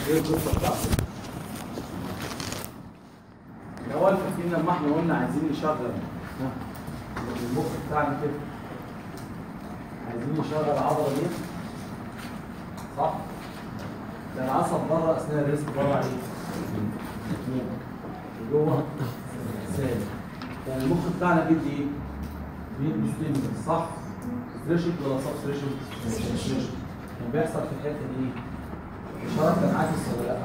ايه القصه بتاعته الاول فاكرين لما احنا قلنا عايزين نشغل ها، المخ بتاعنا كده عايزين نشغل العضله دي صح؟ ده العصب بره اثناء الريسك بره عليه اثنين وجوه سالب يعني المخ بتاعنا بيدي ايه؟ بيدي ستيمولس صح؟ ثريشولد ولا سب ثريشولد؟ ثريشولد كان بيحصل في الحته دي ايه؟ الاشاره كان عاكس ولا لا؟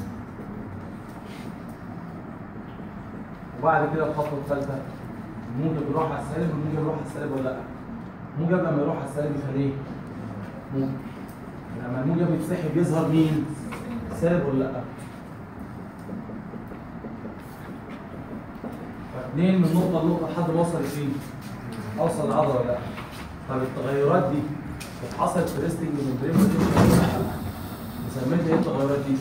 وبعد كده الخطوه الثالثه الموجب يروح على السالب والموجب يروح على السالب ولا لا؟ الموجب لما يروح على السالب يخليه موجب لما الموجب يتسحب يظهر مين؟ سالب ولا لا؟ فاثنين من نقطة لنقطة لحد ما اوصل لفين؟ اوصل للعضلة ولا لا؟ طب التغيرات دي كانت حصلت في ريستنج من بريم سميتها ايه التغيرات دي؟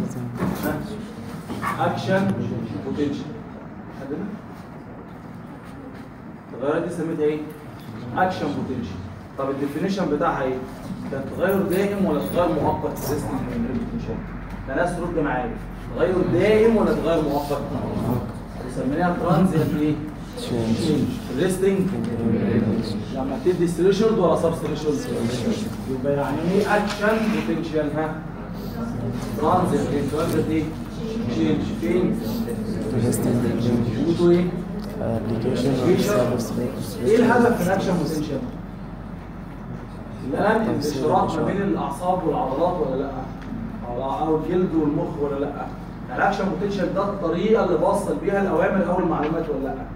ها؟ اكشن بوتنشال حد هنا؟ التغيرات دي سميتها ايه؟ اكشن بوتنشال طب الديفينيشن بتاعها ايه؟ كان تغير دائم ولا تغير مؤقت في ريستنج من بريم بوتنشال؟ ده ناس رد معايا تغير دائم ولا تغير مؤقت؟ بنسميها ترانزيت ايه؟ تشينج ريستنج لما تدي ستريشرد ولا سب ستريشرد يبقى يعني ايه اكشن بوتنشال ها ترانزيت ترانزيت ايه تشينج فين وجوده ايه ايه الهدف من الاكشن بوتنشال الان الاشتراك ما بين الاعصاب والعضلات ولا لا او أو الجلد والمخ ولا لا الاكشن بوتنشال ده الطريقه اللي بوصل بيها الاوامر او المعلومات ولا لا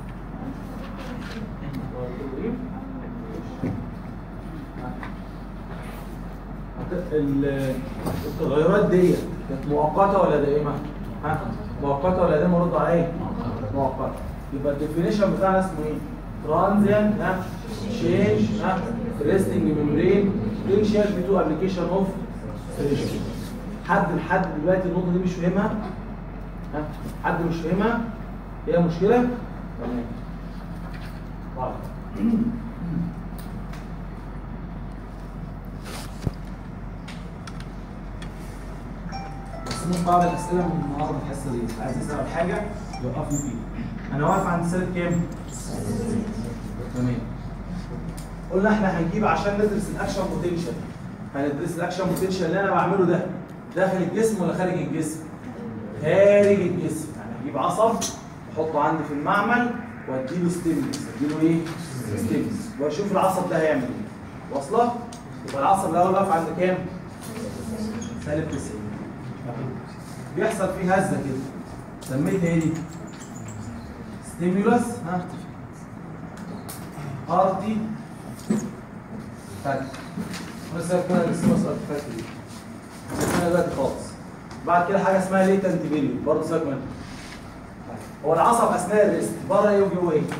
ال- التغيرات ديت كانت مؤقته ولا دائمه؟ ها؟ مؤقته ولا دائمه رد عليا؟ مؤقته يبقى الديفينيشن بتاعنا اسمه ايه؟ ترانزيانت ها تشينج ها ريستنج ميمبرين انشال تو ابلكيشن اوف حد لحد دلوقتي النقطه دي مش فاهمها؟ ها؟ حد مش فاهمها؟ هي مشكله؟ تمام طيب بس من بعض الاسئله من النهارده الحصه دي عايز اسال حاجه يوقفني فيها انا واقف عند سالب كام؟ تمام قلنا احنا هنجيب عشان ندرس الاكشن بوتنشال هندرس الاكشن بوتنشال اللي انا بعمله ده داخل الجسم ولا خارج الجسم؟ خارج الجسم يعني هجيب عصب احطه عندي في المعمل واديله ستيمولس اديله ايه؟ ستيمولس واشوف العصب ده هيعمل ايه واصله؟ يبقى العصب الاول واقف عند كام؟ سالب 90 بيحصل فيه هزه كده سميتها ايه دي؟ ستيمولس ها ارتي فاك بس كنا الستيمولس ارتي فاك دي اسمها دلوقتي خالص بعد كده حاجه اسمها ليتنت فيليو برضه سيبك منها هو العصب اثناء الريست بره ايه وجوه ايه؟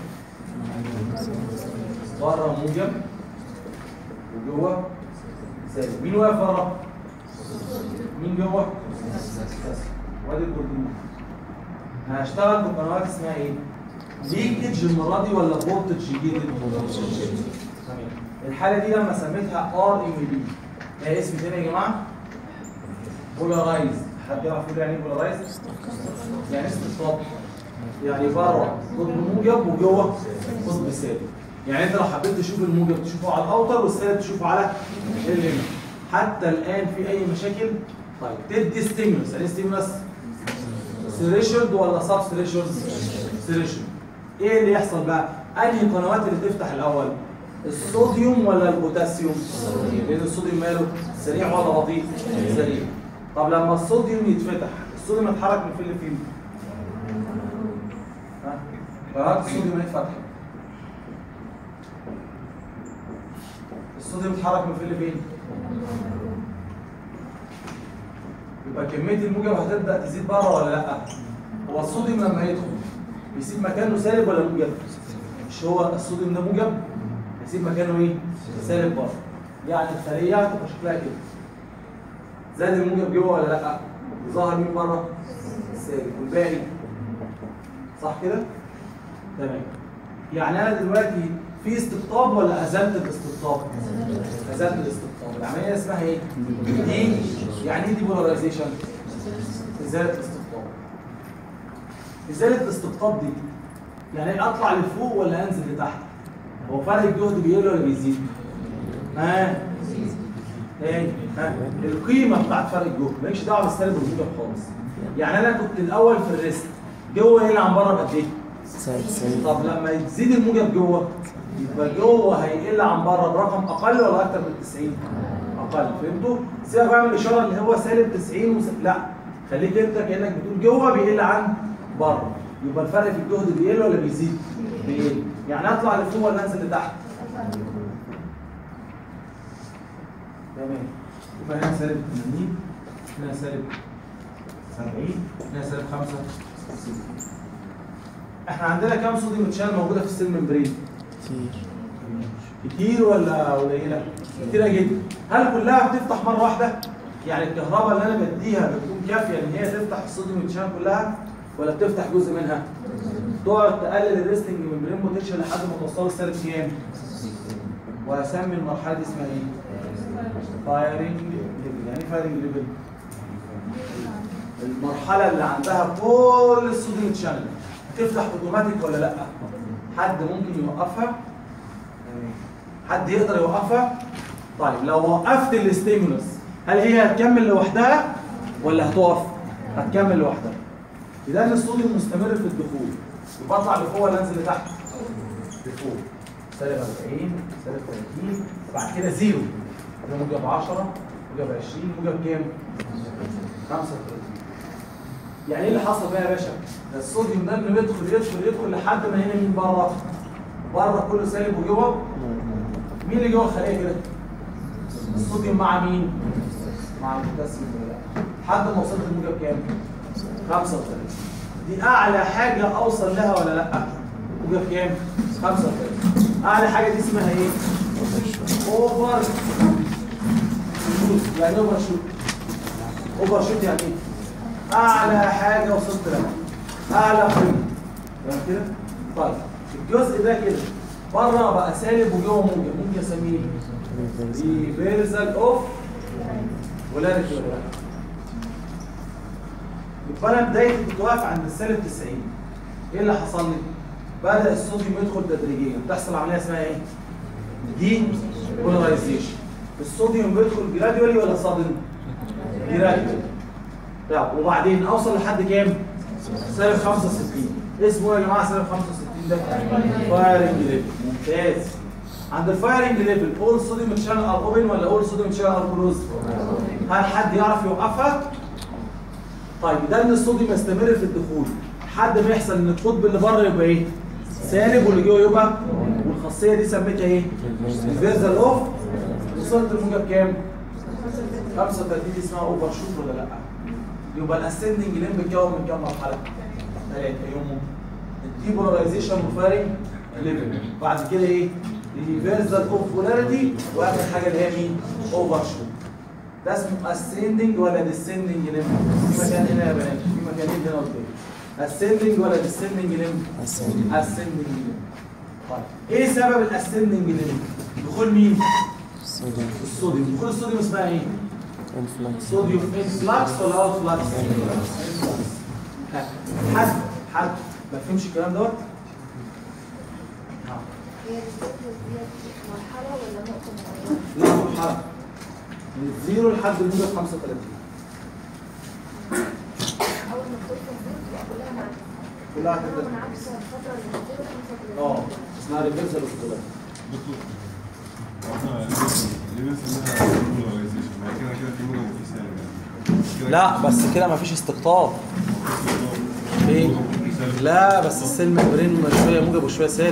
بره موجب وجوه سالب مين واقف بره؟ مين جوه؟ وادي البروتين انا هشتغل بقنوات اسمها ايه؟ ليكج المره دي ولا فولتج جديد؟ تمام الحاله دي لما سميتها ار ام بي هي اسم تاني يا جماعه؟ بولارايز حد يعرف يقول يعني ايه بولارايز؟ يعني اسم الطب يعني بره قطب موجب وجوه قطب سالب يعني انت لو حبيت تشوف الموجب تشوفه على الاوتر والسالب تشوفه على الليمت حتى الان في اي مشاكل طيب تدي ستيمولس يعني ستيمولس ثريشولد ولا سب ثريشولد ثريشولد ايه اللي يحصل بقى انهي قنوات اللي تفتح الاول الصوديوم ولا البوتاسيوم لان الصوديوم ماله سريع ولا بطيء سريع طب لما الصوديوم يتفتح الصوديوم يتحرك من فين لفين ها قنوات الصوديوم يتفتح الصوديوم يتحرك من فين لفين يبقى كميه الموجب هتبدا تزيد بره ولا لا هو الصوديوم لما يدخل بيسيب مكانه سالب ولا موجب مش هو الصوديوم ده موجب هيسيب مكانه ايه سالب بره يعني الخليه هتبقى شكلها كده زاد الموجب جوه ولا لا ظهر مين بره السالب والباقي صح كده تمام يعني انا دلوقتي في استقطاب ولا ازلت الاستقطاب ازلت الاستقطاب الاستقطاب العمليه اسمها ايه دي يعني ايه ديبولاريزيشن ازاله الاستقطاب ازاله الاستقطاب دي يعني إيه اطلع لفوق ولا انزل لتحت هو فرق الجهد بيقل ولا بيزيد ها ايه ها القيمه بتاعت فرق الجهد مالكش دعوه بالسالب والموجب خالص يعني انا كنت الاول في الريست جوه هنا عن بره بقد ايه سالب سالب طب لما يزيد الموجب جوه يبقى جوه هيقل عن بره برقم اقل ولا اكتر من 90 اقل فهمتوا سيبك بقى من الاشاره اللي هو سالب 90 وس... لا خليك انت كانك بتقول جوه بيقل عن بره يبقى الفرق في الجهد بيقل ولا بيزيد بيقل يعني اطلع لفوق ولا انزل لتحت تمام يبقى هنا سالب 80 هنا سالب 70 هنا سالب 65 احنا عندنا كام صوديوم تشانل موجوده في السيل ممبرين كتير كتير ولا قليله كتيره جدا هل كلها بتفتح مره واحده يعني الكهرباء اللي انا بديها بتكون كافيه ان هي تفتح الصوديوم تشانل كلها ولا بتفتح جزء منها تقعد تقلل الريستنج ممبرين بوتنشال لحد ما توصل لسالب كام واسمي المرحله دي اسمها ايه فايرنج ليفل يعني فايرنج ليفل المرحله اللي عندها كل الصوديوم تشانل تفتح اوتوماتيك ولا لا حد ممكن يوقفها حد يقدر يوقفها طيب لو وقفت الاستيمولس هل هي هتكمل لوحدها ولا هتقف هتكمل لوحدها اذا ان الصوديوم مستمر في الدخول يبقى اطلع لفوق ولا انزل لتحت لفوق سالب 40 سالب 30 بعد كده زيرو ده موجب 10 موجب 20 موجب كام 35 يعني ايه اللي حصل بقى يا باشا ده الصوديوم ده انه يدخل يدخل يدخل لحد ما هنا مين بره بره كله سالب وجوه مين اللي جوه الخليه كده الصوديوم مع مين مع البوتاسيوم ولا لا لحد ما وصلت الموجب كام 35 دي اعلى حاجه اوصل لها ولا لا موجب كام 35 اعلى حاجه دي اسمها ايه اوفر شوت يعني اوفر شوت اوفر شوت يعني ايه اعلى حاجه وصلت لها اعلى قيمه تمام كده طيب الجزء ده كده بره بقى سالب وجوه موجب ممكن اسميه ريفيرسال اوف بولاريتي ولا لا يبقى انا بدايتي كنت واقف عند السالب 90 ايه اللي حصل لي؟ بدا الصوديوم يدخل تدريجيا بتحصل عمليه اسمها ايه؟ دي بولاريزيشن الصوديوم بيدخل جراديولي ولا صادم؟ جراديولي طيب وبعدين اوصل لحد كام؟ سالب 65 اسمه إيه يا جماعه سالب 65 ده فايرنج ليفل ممتاز عند الفايرنج ليفل اول صوديوم تشانل ار اوبن ولا اول صوديوم تشانل ار كلوز؟ هل حد يعرف يوقفها؟ طيب ده ان الصوديوم يستمر في الدخول لحد ما يحصل ان القطب اللي بره يبقى ايه؟ سالب واللي جوه يبقى والخاصيه دي سميتها ايه؟ الفيرزال اوف وصلت الموجب كام؟ 35 دي اسمها اوفر شوت ولا لا؟ يبقى الاسندنج لين بيتكون من كام مرحله؟ ثلاثه يوم الديبولاريزيشن وفارنج ليفل بعد كده ايه؟ ريفيرسال اوف بولاريتي واخر حاجه اللي هي مين؟ اوفر شوت ده اسمه اسندنج ولا ديسندنج لين؟ في مكان هنا يا بنات في مكانين هنا قدام اسندنج ولا ديسندنج لين؟ أسندنج. اسندنج لين طيب ايه سبب الاسندنج لين؟ دخول مين؟ صوديوم الصوديوم دخول الصوديوم اسمها ايه؟ انفلكس صوديوم انفلاكس ولا اوت فلاكس؟ حد حد ما فهمش الكلام دوت؟ هي الفكرة دي مرحلة ولا نقطة معينة؟ لا مرحلة من الزيرو لحد الموجب 35 أول ما بتوصل دي بتبقى كلها معاك كلها إنما هتبدا من عكس الفترة اللي بتزيد 35 اه اسمها ريفرسال اوف دكتور واحنا ليه بنسميها polarization؟ ما كده كده في موجب وفي سالب يعني كده لا بس كده مفيش استقطاب ايه؟ لا بس السلم ممبرين شويه موجب وشويه سالب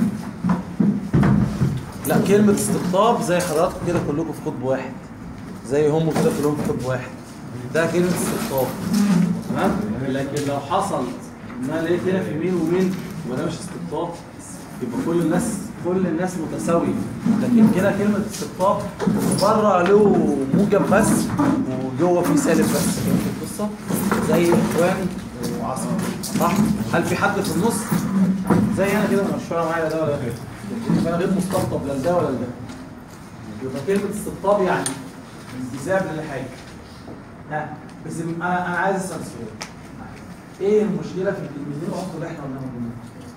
لا كلمة استقطاب زي حضراتكم كده كلكم في قطب واحد زي هم كده كلهم في قطب واحد ده كلمة استقطاب تمام لكن لو حصل ان انا لقيت هنا في مين ومين يبقى ده مش استقطاب يبقى كل الناس كل الناس متساوية لكن كده كلمة استقطاب بره له موجب بس وجوه فيه سالب بس فهمت القصة زي اخوان وعصر صح؟ هل في حد في النص زي انا كده مش فاهم معايا ده ولا ده؟ فانا غير مستقطب لا ده ولا ده يبقى كلمه استقطاب يعني انجذاب للحاجه ها بس انا انا عايز اسال سؤال ايه المشكله في الكلمتين العمق اللي احنا قلناهم دول؟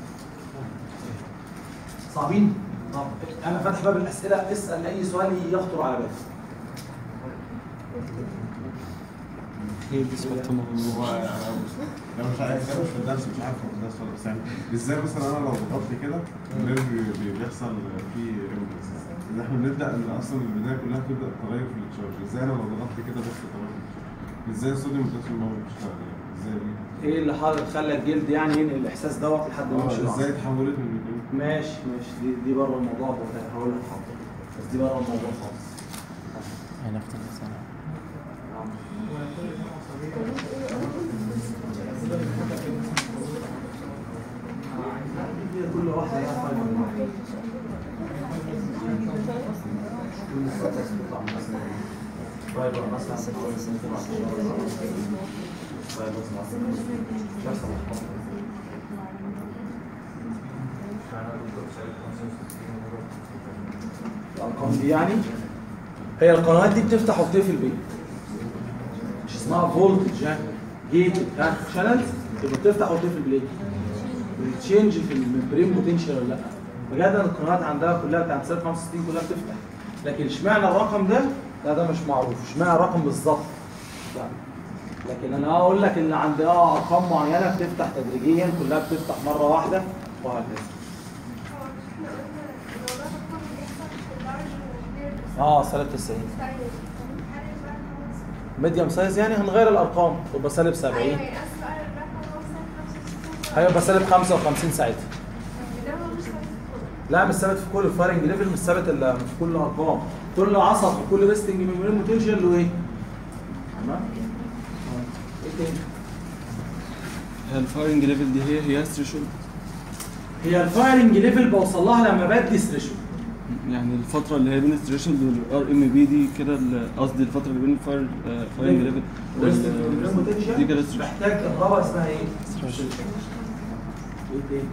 صعبين؟ طب انا فاتح باب الاسئله اسال اي سؤال يخطر على بالك ايه بالظبط هو انا مش عارف ده مش في الدرس مش عارف هو في الدرس ولا بس يعني ازاي مثلا انا لو ضغطت كده النيرف بي- بيحصل فيه ريمبلس ان احنا بنبدا ان اصلا البدايه كلها بتبدا تغير في التشارج ازاي انا لو ضغطت كده بس تغير في التشارج ازاي الصوديوم بوتاسيوم ما هو بيشتغل يعني ازاي دي؟ ايه اللي حاصل خلى الجلد يعني ينقل الاحساس دوت لحد ما يمشي اه معاه؟ ازاي اتحولت من الجلد؟ ماشي ماشي دي دي بره الموضوع ده هقول لك حاضر بس دي بره الموضوع خالص هنفتح سنة هي كل واحده لها فايده معينة. كل فترة تطلع مثلا فايبر مثلا فايبر مثلا يحصل لخبطة. الارقام دي يعني هي القنوات دي بتفتح وبتقفل بيه مش اسمها فولتج يعني جيت ها شانلز يبقى بتفتح وتقفل بالايه؟ بتشينج في الممبرين بوتنشال ولا لا بجد أنا القنوات عندها كلها بتاعت سنه 65 كلها بتفتح لكن اشمعنى الرقم ده؟ لا ده مش معروف اشمعنى الرقم بالظبط لا لكن انا اقول لك ان عند اه ارقام معينه بتفتح تدريجيا كلها بتفتح مره واحده وهكذا اه سالب 90 ميديوم سايز يعني هنغير الارقام تبقى سالب 70 هيبقى سالب 55 ساعتها لا مش ثابت في كل الفايرنج ليفل مش ثابت الا في كل الارقام كل عصب وكل ريستنج ميموري بوتنشال له ايه؟ تمام؟ ايه تاني؟ هي الفايرنج ليفل دي هي هي ثريشولد هي الفايرنج ليفل بوصل لها لما بدي ثريشولد يعني الفترة اللي هي بين الثريشولد والار ام بي دي كده ال- قصدي الفترة اللي بين الفاير فايرنج ليفل ريستنج ميموري بوتنشال دي كده threshold. محتاج الرابعه اسمها ايه؟ Threshold. ايه تاني؟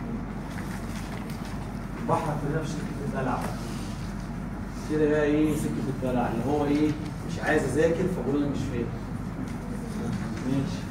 بحر في نفس سكه الدلع كده بقى ايه سكه الدلع اللي هو ايه مش عايز اذاكر فبقول انا مش فاهم ماشي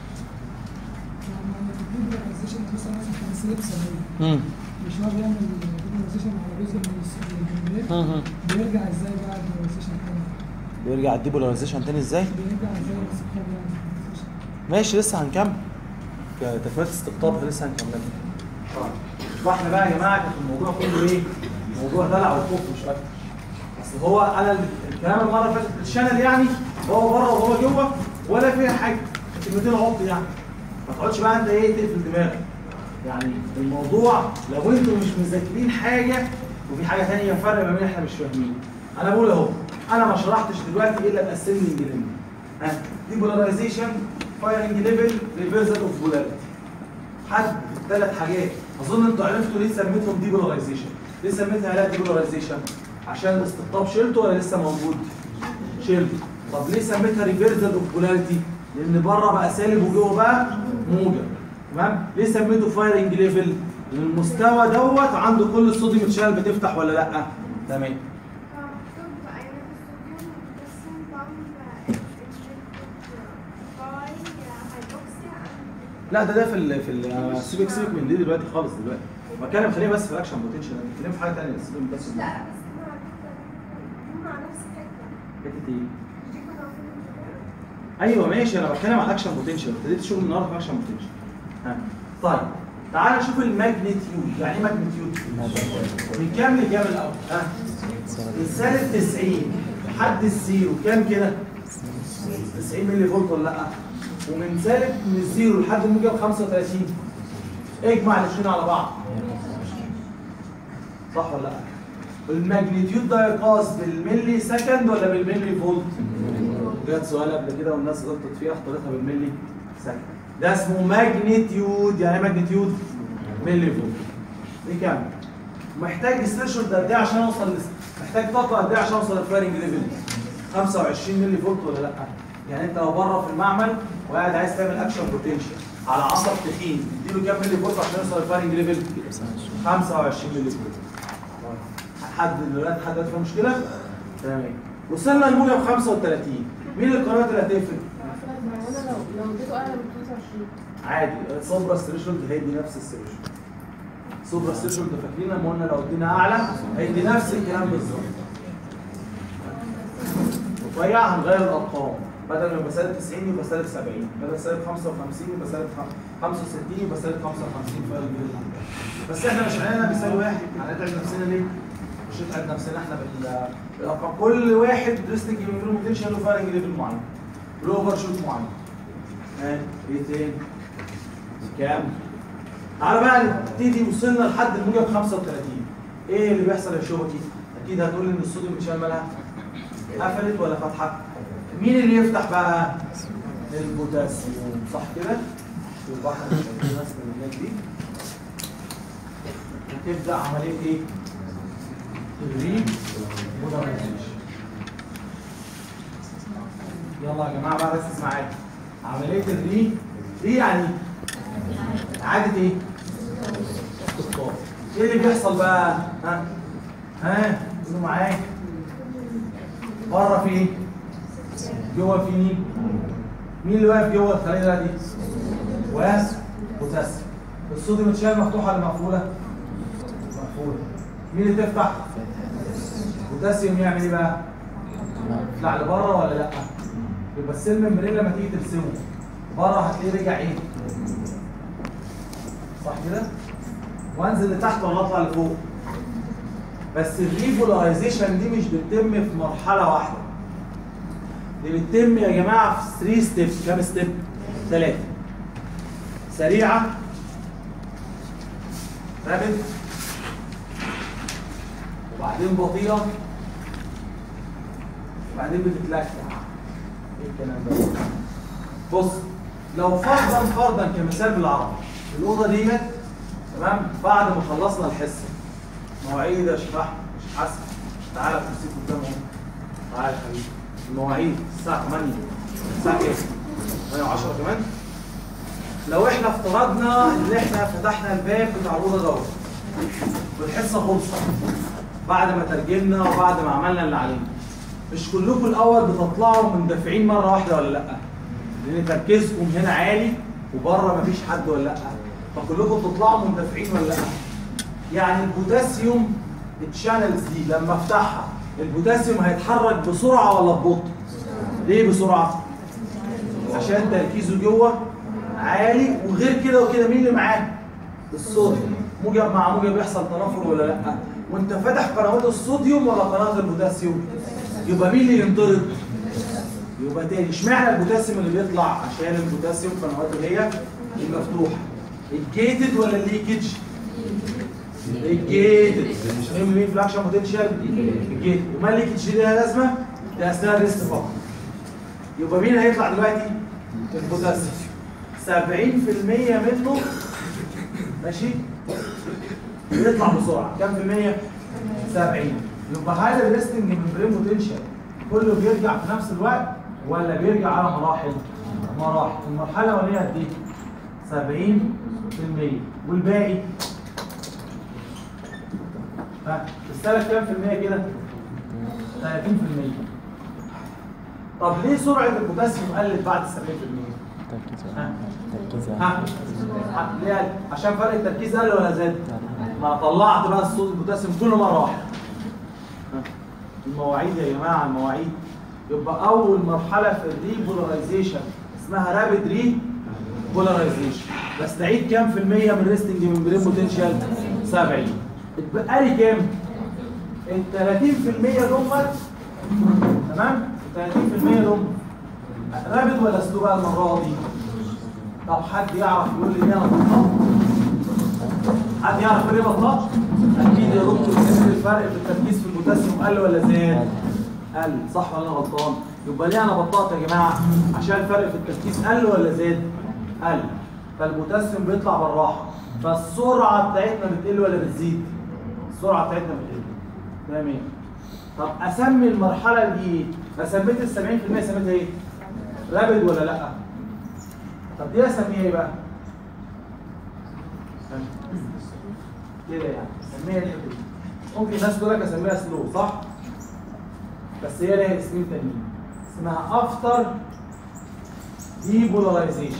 مم. مش هو بيعمل ديبولاريزيشن على جزء من الس- من الجمهورية مم. بيرجع ازاي بقى الديبولاريزيشن تاني؟ بيرجع الديبولاريزيشن تاني ازاي؟ بيرجع ازاي الاستقطاب يعني الديبولاريزيشن؟ ماشي لسه هنكمل تكمله استقطاب لسه هنكملها طيب فاحنا بقى يا جماعه كان الموضوع كله ايه؟ موضوع دلع وخوف مش اكتر اصل هو انا ال- الكلام المره اللي فاتت الشانل يعني هو بره وهو جوه ولا فيها حاجه كلمتين عبط يعني ما تقعدش بقى انت ايه تقفل دماغك يعني الموضوع لو انتوا مش مذاكرين حاجه وفي حاجه ثانيه فرق ما بين احنا مش فاهمين انا بقول اهو انا ما شرحتش دلوقتي الا الاسندنج ليفل ها ديبولاريزيشن فايرنج ليفل ريفرسال اوف بولاريتي حد ثلاث حاجات اظن انتوا عرفتوا ليه سميتهم ديبولاريزيشن ليه سميتها لا ديبولاريزيشن عشان الاستقطاب شلته ولا لسه موجود شلته طب ليه سميتها ريفرسال اوف بولاريتي لان بره بقى سالب وجوه بقى موجب تمام ليه سميته فايرنج ليفل لان المستوى دوت عنده كل الصوديوم تشانل بتفتح ولا لا تمام لا ده ده في ال في ال أنا سيبك سيبك من دي دلوقتي خالص دلوقتي بتكلم خلينا بس في الاكشن بوتنشال انا بتكلم في حاجه ثانيه سيبك بس لا بس مع نفس الحته حته ايه دي كنا المفروض ايوه ماشي انا بتكلم عن اكشن بوتنشال ابتديت شغل النهارده في اكشن بوتنشال ها طيب تعال نشوف الماجنتيود يعني ايه ماجنتيود من كام لكام الاول ها من سالب 90 لحد الزيرو كام كده 90 مللي فولت ولا لا ومن سالب من الزيرو لحد الموجب 35 اجمع الاثنين على بعض صح ولا لا الماجنتيود ده يقاس بالملي سكند ولا بالملي فولت جت سؤال قبل كده والناس غلطت فيها اختارتها بالملي سكند ده اسمه ماجنتيود يعني ايه ماجنتيود ملي فولت نكمل محتاج ثريشولد قد ايه عشان اوصل لس... محتاج طاقه قد ايه عشان اوصل للفايرنج ليفل 25 ملي فولت ولا لا يعني انت لو بره في المعمل وقاعد عايز تعمل اكشن بوتنشال على عصب تخين تديله كام ملي فولت عشان يوصل للفايرنج ليفل 25 ملي فولت حد دلوقتي حد دلوقتي فيه مشكله تمام وصلنا لموجب 35 مين القنوات اللي هتقفل؟ انا لو لو اديته اعلى من 25 عادي سوبرا ثريشولد هيدي نفس الثريشولد سوبرا ثريشولد فاكرين لما قلنا لو ادينا اعلى هيدي نفس الكلام بالظبط رفيع هنغير الارقام بدل ما يبقى سالب 90 يبقى سالب 70 بدل سالب 55 يبقى سالب خم- 65 يبقى سالب 55 فرق كبير جدا بس احنا مش علينا بيساوي واحد هنتعب نفسنا ليه؟ مش نتعب نفسنا احنا بال- بالارقام كل واحد ريستنج من بوتنشال له فرق ليفل معين له اوفر شوت معين ها ايه تاني؟ كام؟ تعالى بقى نبتدي وصلنا لحد الموجب 35 ايه اللي بيحصل يا شبكي؟ اكيد هتقول لي ان الصوديوم متشال مالها قفلت ولا فاتحه؟ مين اللي يفتح بقى؟ البوتاسيوم صح كده؟ يبقى احنا شايفين رسم الهناك دي هتبدا عمليه ايه؟ الري بولاريزيشن يلا يا جماعه بقى ركز معايا عمليه الري ري يعني إيه؟ اعاده ايه؟ استقطاب ايه اللي بيحصل بقى؟ ها؟ ها؟ قولوا معايا بره في ايه؟ جوه في مين؟ مين اللي واقف جوه الخليه دي؟ واقف بوتاسيوم الصوديوم اتشال مفتوحه ولا مقفوله؟ مقفوله مين اللي تفتح؟ بوتاسيوم يعمل ايه بقى؟ يطلع لبره ولا لا؟ يبقى السيل ممبرين لما تيجي ترسمه بره هتلاقيه رجع ايه؟ صح كده؟ وانزل لتحت ولا اطلع لفوق؟ بس الريبولاريزيشن دي مش بتتم في مرحله واحده دي بتتم يا جماعه في 3 ستيب كام ستيب؟ ثلاثه سريعه رابد وبعدين بطيئه وبعدين بتتلكع ايه الكلام ده؟ بص لو فرضا فرضا كمثال بالعربي الاوضه ديت تمام بعد ما خلصنا الحصه مواعيد يا شيخ احمد مش حسن تعالى كرسيك قدام اهو تعالى يا حبيبي المواعيد الساعه 8 الساعه كام؟ 8 و10 كمان لو احنا افترضنا ان احنا فتحنا الباب بتاع الاوضه دوت والحصه خلصت بعد ما ترجمنا وبعد ما عملنا اللي علينا مش كلكم الاول بتطلعوا مندفعين مره واحده ولا لا لان تركيزكم هنا عالي وبره مفيش حد ولا لا فكلكم بتطلعوا مندفعين ولا لا يعني البوتاسيوم الشانلز دي لما افتحها البوتاسيوم هيتحرك بسرعه ولا ببطء ليه بسرعه عشان تركيزه جوه عالي وغير كده وكده مين اللي معاه الصوديوم موجب مع موجب يحصل تنافر ولا لا وانت فاتح قنوات الصوديوم ولا قناه البوتاسيوم يبقى مين اللي ينطرد يبقى تاني اشمعنى البوتاسيوم اللي بيطلع عشان البوتاسيوم قنواته هي المفتوحه الجيتد ولا الليكج الجيتد مهم مين في الاكشن بوتنشال الجيتد وما الليكج دي لها لازمه ده اثناء الريست فقط يبقى مين هيطلع دلوقتي البوتاسيوم 70% منه ماشي بيطلع بسرعه كام في المية 70 يبقى هل الريستنج ممبرين بوتنشال كله بيرجع في نفس الوقت ولا بيرجع على مراحل مراحل المرحله الاولانيه قد ايه 70% والباقي ها السلك كام في المية كده 30% طب ليه سرعه البوتاسيوم قلت بعد 70% ها ها ها، ليه عشان فرق التركيز قل ولا زاد ما طلعت بقى الصوت البوتاسيوم كله مره واحده ها. المواعيد يا جماعه المواعيد يبقى اول مرحله في الريبولاريزيشن اسمها رابيد ري بولاريزيشن بس تعيد كام في المية من ريستنج ممبرين بوتنشال 70 اتبقى لي كام ال 30% دول تمام ال 30% دول رابد ولا سلو بقى المره دي طب حد يعرف يقول لي ليه انا بطلت حد يعرف يقول لي بطلت اكيد يا دكتور ان الفرق في التركيز في البوتاسيوم قل ولا زاد قل صح ولا انا غلطان يبقى ليه انا بطلت يا جماعه عشان الفرق في التركيز قل ولا زاد قل فالبوتاسيوم بيطلع بالراحه فالسرعه بتاعتنا بتقل ولا بتزيد السرعه بتاعتنا بتقل تمام طب اسمي المرحله دي ايه انا سميت ال 70% سميتها ايه رابد ولا لا طب دي اسميها ايه بقى كده يعني اسميها الحته دي ممكن الناس تقول لك اسميها سلو صح بس هي ليها اسمين تانيين اسمها افتر ديبولاريزيشن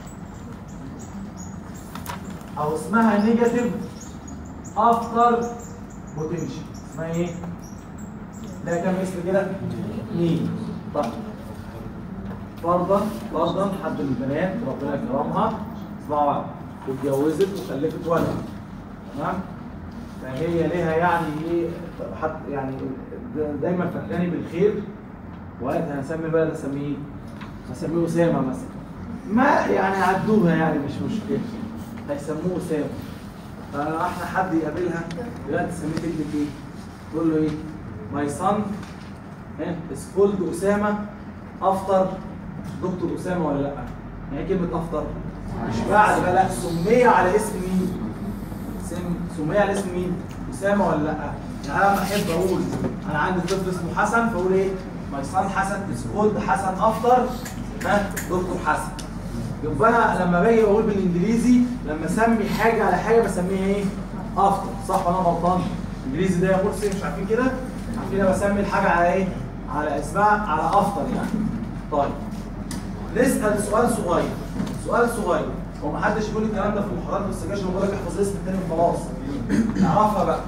او اسمها نيجاتيف افتر بوتنشال اسمها ايه؟ ده كام اسم كده؟ مين؟ طيب فرضا فرضا حد من البنات ربنا يكرمها اسمعوا بقى واتجوزت وخلفت ولد تمام؟ فهي ليها يعني ايه حتى يعني دايما فاكراني بالخير وقالت هسمي بقى ده اسميه ايه؟ هسميه اسامه مثلا ما يعني عدوها يعني مش مشكله هيسموه اسامه فاحنا حد يقابلها دلوقتي سميه ابنك ايه؟ تقول له ايه؟ ماي صن از كولد اسامه افطر دكتور اسامه ولا لا؟ يعني ايه كلمه افطر؟ مش بعد بقى لا سميه على اسم مين؟ سم سميه على اسم مين؟ اسامه ولا لا؟ يعني انا لما احب اقول انا عندي طفل اسمه حسن فاقول ايه؟ ماي صن حسن از كولد حسن افطر ها دكتور حسن يبقى انا لما باجي اقول بالانجليزي لما اسمي حاجه على حاجه بسميها ايه؟ افتر صح ولا انا غلطان؟ الانجليزي ده يا مرسي مش عارفين كده؟ عارفين انا بسمي الحاجه على ايه؟ على اسمها على افتر يعني. طيب نسال سؤال صغير سؤال صغير هو ما حدش يقول الكلام ده في المحاضرات بس جاش بقول لك احفظ اسم التاني وخلاص نعرفها بقى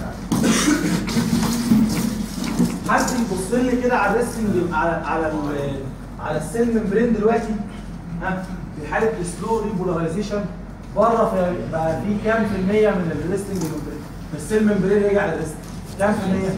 حد يبص لي كده على الريستنج على على ال- على السيل ممبرين دلوقتي ها في حاله سلو ريبولاريزيشن بره في بقى في كام في المية من الريستنج ممبرين السيل ممبرين رجع للريست كام في المية؟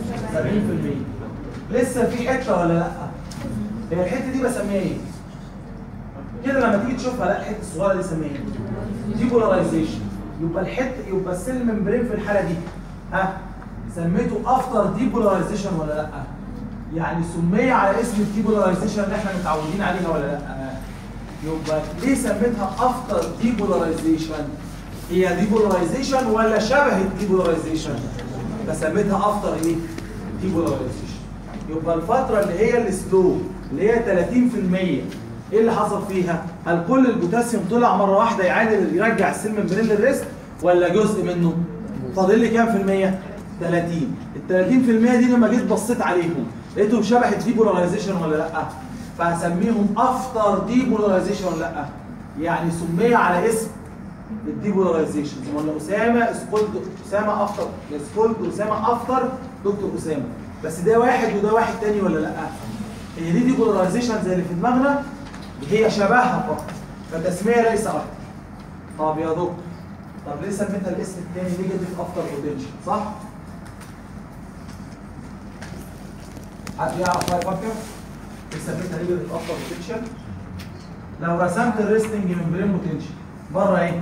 70% لسه في حته ولا لا؟ هي الحته دي بسميها ايه؟ كده لما تيجي تشوفها لا الحته الصغيره دي سميها ايه؟ ديبولاريزيشن يبقى الحته يبقى السيل ممبرين في الحاله دي ها سميته افتر ديبولاريزيشن ولا لا؟ يعني سمي على اسم الديبولاريزيشن اللي احنا متعودين عليها ولا لا؟ يبقى ليه سميتها افتر ديبولاريزيشن؟ هي ديبولاريزيشن ولا شبه الديبولاريزيشن؟ فسميتها افتر ايه؟ ديبولاريزيشن يبقى الفترة اللي هي السلو اللي هي 30% ايه اللي حصل فيها؟ هل كل البوتاسيوم طلع مرة واحدة يعادل يرجع السيل ممبرين للريست ولا جزء منه؟ فاضل لي كام في المية؟ 30 ال 30% دي لما جيت بصيت عليهم لقيتهم شبه الديبولاريزيشن ولا لا؟ فهسميهم افتر ديبولاريزيشن ولا لا؟ يعني سمي على اسم الديبولاريزيشن ولا اسامه اسكولد اسامه افتر اسكولد اسامه افتر دكتور اسامه بس ده واحد وده واحد تاني ولا لا؟ هي دي ديبولاريزيشن زي اللي في دماغنا هي شبهها فقط فالتسميه ليس اكتر طب يا دكتور طب ليه سميتها الاسم الثاني نيجاتيف افتر بوتنشال صح؟ حد يعرف بقى يفكر؟ ليه سميتها نيجاتيف افتر بوتنشال؟ لو رسمت الريستنج ممبرين بوتنشال بره ايه؟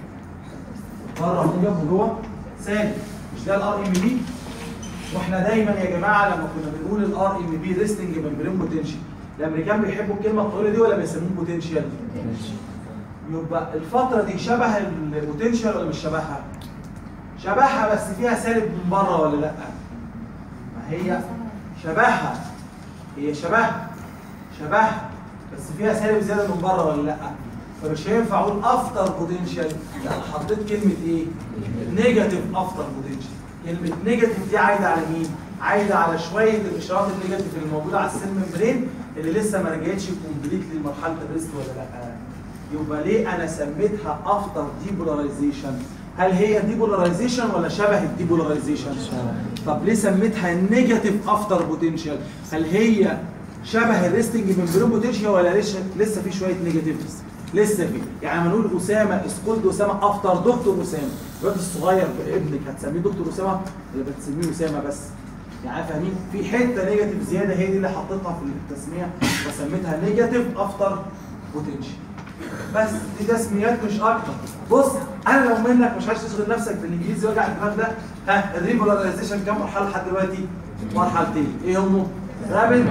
بره موجب وجوه سالب مش ده الار ام بي؟ واحنا دايما يا جماعه لما كنا بنقول الار ام بي ريستنج ممبرين بوتنشال الامريكان بيحبوا الكلمه الطويله دي ولا بيسموه بوتنشال؟ يبقى الفترة دي شبه البوتنشال ولا مش شبهها؟ شبهها بس فيها سالب من بره ولا لا؟ ما هي شبهها هي شبهها شبهها بس فيها سالب زيادة من بره ولا لا؟ فمش هينفع اقول افتر بوتنشال لا انا حطيت كلمة ايه؟ نيجاتيف افتر بوتنشال كلمة نيجاتيف دي عايدة على مين؟ عايدة على شوية الاشارات النيجاتيف اللي موجودة على السيل ممبرين اللي لسه ما رجعتش كومبليت لمرحلة الريست ولا لا؟ يبقى ليه انا سميتها افتر ديبولاريزيشن هل هي ديبولاريزيشن ولا شبه الديبولاريزيشن طب ليه سميتها نيجاتيف افتر بوتنشال هل هي شبه الريستنج ممبرين بوتنشال ولا لسه لسه في شويه نيجاتيف لسه في يعني لما نقول اسامه اسكولد اسامه افتر دكتور اسامه الواد الصغير ابنك هتسميه دكتور اسامه ولا بتسميه اسامه بس يعني فاهمين في حته نيجاتيف زياده هي دي اللي حطيتها في التسميه وسميتها نيجاتيف افتر بوتنشال بس دي تسميات مش اكتر بص انا لو منك مش عايز تشغل نفسك بالانجليزي وجع الدماغ ده ها الريبولاريزيشن كام مرحله لحد دلوقتي مرحلتين ايه هم رابد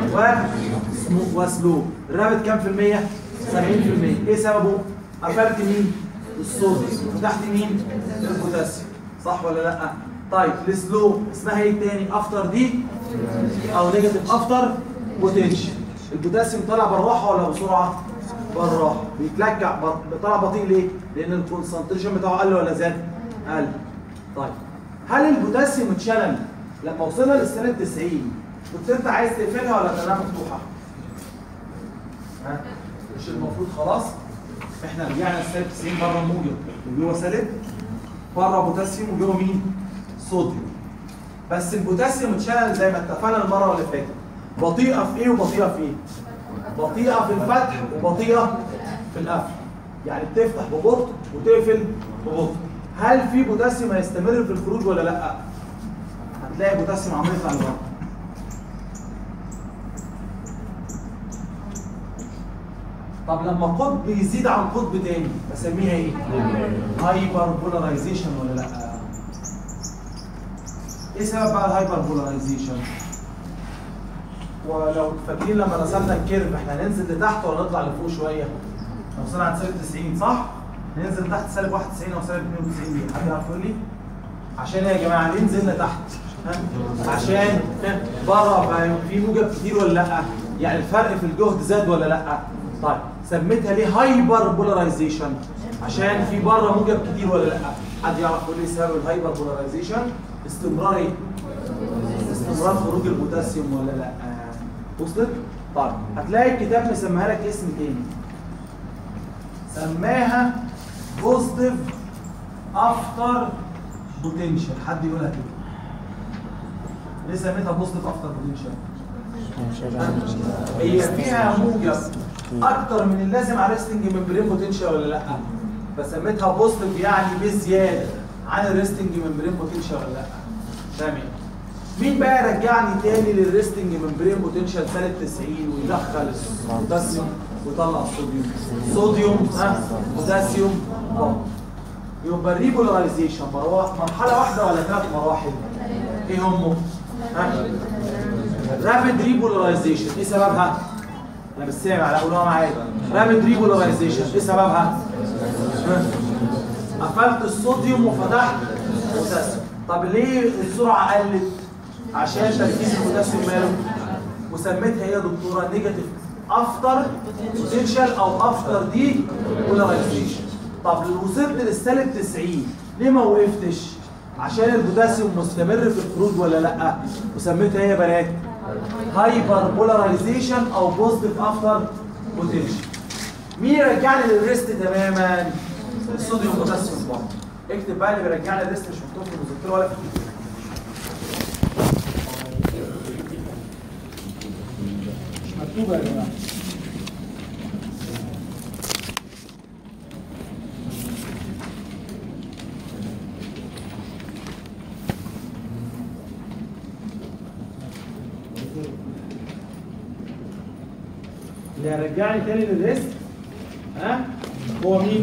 و وسلو الرابد كام في المية 70% ايه سببه قفلت مين الصوديوم فتحت مين البوتاسيوم صح ولا لا طيب السلو اسمها ايه تاني افتر دي او نيجاتيف افتر بوتنشال البوتاسيوم طالع بالراحه ولا بسرعه بالراحه بيتلكع بط- طلع بطيء ليه؟ لان الكونسنتريشن بتاعه قل ولا زاد؟ قل طيب هل البوتاسيوم اتشلل لما وصلنا للسنه 90 كنت انت عايز تقفلها ولا تنام مفتوحه؟ ها؟ مش المفروض خلاص احنا رجعنا السالب 90 بره موجب وجوه سالب بره بوتاسيوم وجوه مين؟ صوديوم بس البوتاسيوم اتشال زي ما اتفقنا المره اللي فاتت بطيئه في ايه وبطيئه في ايه؟ بطيئه في الفتح وبطيئه في القفل يعني بتفتح ببطء وتقفل ببطء هل في بوتاسيوم هيستمر في الخروج ولا لا؟ هتلاقي بوتاسيوم عمال يطلع لبره طب لما قطب يزيد عن قطب تاني بسميها ايه؟ هايبر بولاريزيشن ولا لا؟ ايه سبب بقى الهايبر بولاريزيشن؟ ولو فاكرين لما رسمنا الكيرف احنا هننزل لتحت ولا نطلع لفوق شويه؟ لو وصلنا عند سالب 90 صح؟ ننزل تحت سالب 91 او سالب 92 دي حد يعرف يقول لي؟ عشان ايه يا جماعه ليه نزلنا تحت؟ ها؟ عشان ها؟ بره بقى في موجب كتير ولا لا؟ يعني الفرق في الجهد زاد ولا لا؟ طيب سميتها ليه هايبر بولاريزيشن؟ عشان في بره موجب كتير ولا لا؟ حد يعرف يقول لي سبب الهايبر بولاريزيشن؟ استمرار ايه؟ استمرار خروج البوتاسيوم ولا لا؟ وصلت؟ طيب هتلاقي الكتاب مسميها لك اسم تاني سماها بوزيتيف افتر بوتنشال حد يقولها كده ليه سميتها بوزيتيف افتر بوتنشال؟ هي فيها موجب اكتر من اللازم على ريستنج ممبرين بوتنشال ولا لا؟ فسميتها بوزيتيف يعني بزياده عن الريستنج ممبرين بوتنشال ولا لا؟ تمام مين بقى يرجعني تاني للريستنج ممبرين بوتنشال سالب 90 ويدخل البوتاسيوم ويطلع الصوديوم صوديوم ها بوتاسيوم بوم يبقى الريبولاريزيشن مرحله واحده ولا ثلاث مراحل؟ ايه هم؟ ها رابيد ريبولاريزيشن ايه سببها؟ انا مش سامع لا قولوها معايا رابيد ريبولاريزيشن ايه سببها؟ ها؟ قفلت الصوديوم وفتحت البوتاسيوم طب ليه السرعه قلت؟ عشان تركيز البوتاسيوم ماله وسميتها هي دكتوره نيجاتيف افتر بوتنشال او افتر دي بولاريزيشن طب لو وصلت للسالب 90 ليه ما وقفتش؟ عشان البوتاسيوم مستمر في الخروج ولا لا؟ وسميتها هي يا بنات هايبر بولاريزيشن او بوزيتيف افتر بوتنشال مين يرجعني للريست تماما؟ الصوديوم بوتاسيوم بوند اكتب بقى اللي بيرجعني للريست مش مكتوب في المذكره ولا في الكتاب مش مكتوبه يا جماعه اللي هيرجعني تاني للريست ها هو مين؟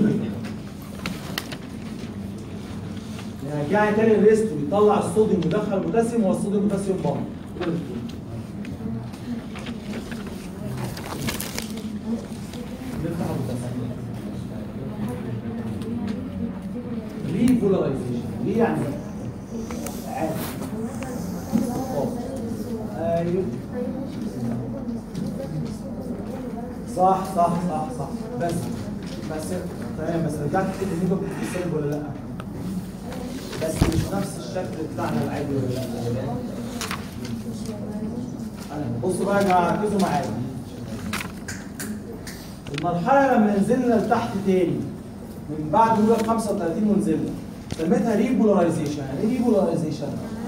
اللي هيرجعني تاني للريست ويطلع الصوديوم ويدخل البوتاسيوم هو الصوديوم بوتاسيوم بامب نفتح البوتاسيوم ريبولاريزيشن ليه يعني عادي ايوه صح صح صح صح بس بس تمام بس رجعت كده الموجب بتتسلب ولا لا؟ بس مش نفس الشكل بتاعنا العادي ولا لا؟ أنا- بصوا بقى يا جماعه ركزوا معايا المرحله لما نزلنا لتحت تاني من بعد موجب 35 ونزلنا سميتها ريبولاريزيشن يعني ايه ريبولاريزيشن؟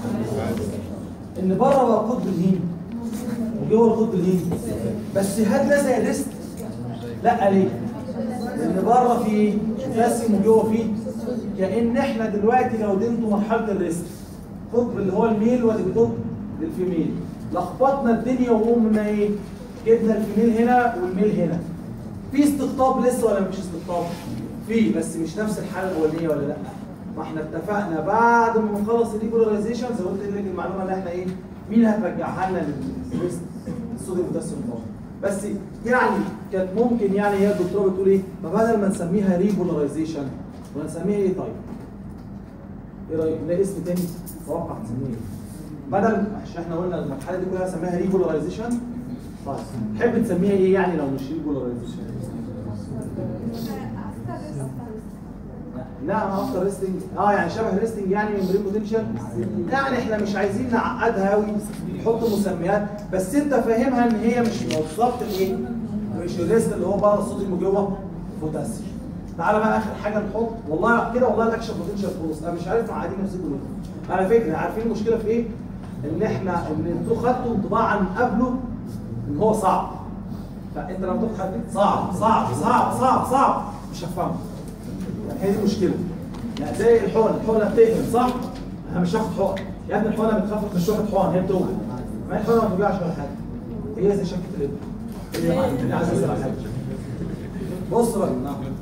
ان بره بقى قطب الهيم وجوه القطب الهيم بس هات ده زي الريست لا ليه؟ لان بره في بوتاسيوم وجوه فيه كان احنا دلوقتي لو دنتوا مرحله الريست قطب اللي هو الميل وادي قطب للفيميل لخبطنا الدنيا وقمنا ايه؟ جبنا الفيميل هنا والميل هنا في استقطاب لسه ولا مفيش استقطاب؟ في بس مش نفس الحاله الاولانيه ولا لا؟ ما احنا اتفقنا بعد ما نخلص الريبولاريزيشن زي ما قلت لك المعلومه اللي احنا ايه؟ مين هترجعها لنا للريست؟ الصوديوم بوتاسيوم بامب بس يعني كانت ممكن يعني هي الدكتوره بتقول ايه؟ ما بدل ما نسميها ريبولاريزيشن ونسميها ايه طيب؟ ايه رايك؟ ده اسم تاني توقع نسميه ايه؟ بدل عشان احنا قلنا المرحله دي كلها نسميها ريبولاريزيشن طيب تحب تسميها ايه يعني لو مش ريبولاريزيشن؟ لا ما افتر ريستنج اه يعني شبه الريستنج يعني ممبرين بوتنشال يعني احنا مش عايزين نعقدها قوي نحط مسميات بس انت فاهمها ان هي مش بالظبط الايه مش الريست اللي هو بره الصوديوم جوه بوتاسيوم تعالى بقى اخر حاجه نحط والله كده والله الاكشن بوتنشال خلص انا مش عارف معادين نفسكم ليه على فكره عارفين المشكله في ايه ان احنا ان انتوا خدتوا انطباع عن قبله ان هو صعب فانت لما تاخد خدت صعب صعب صعب صعب صعب مش هفهمه يعني هي دي المشكله يعني زي الحقن الحقنه بتقفل صح انا مش هاخد حقن يا ابني الحقنه بتخفف مش واخد حقن هي بتوجع ما هي الحقنه ما بتوجعش ولا حاجه هي زي شكه الابره هي يا معلم انا عايز اسال على حاجه بص بقى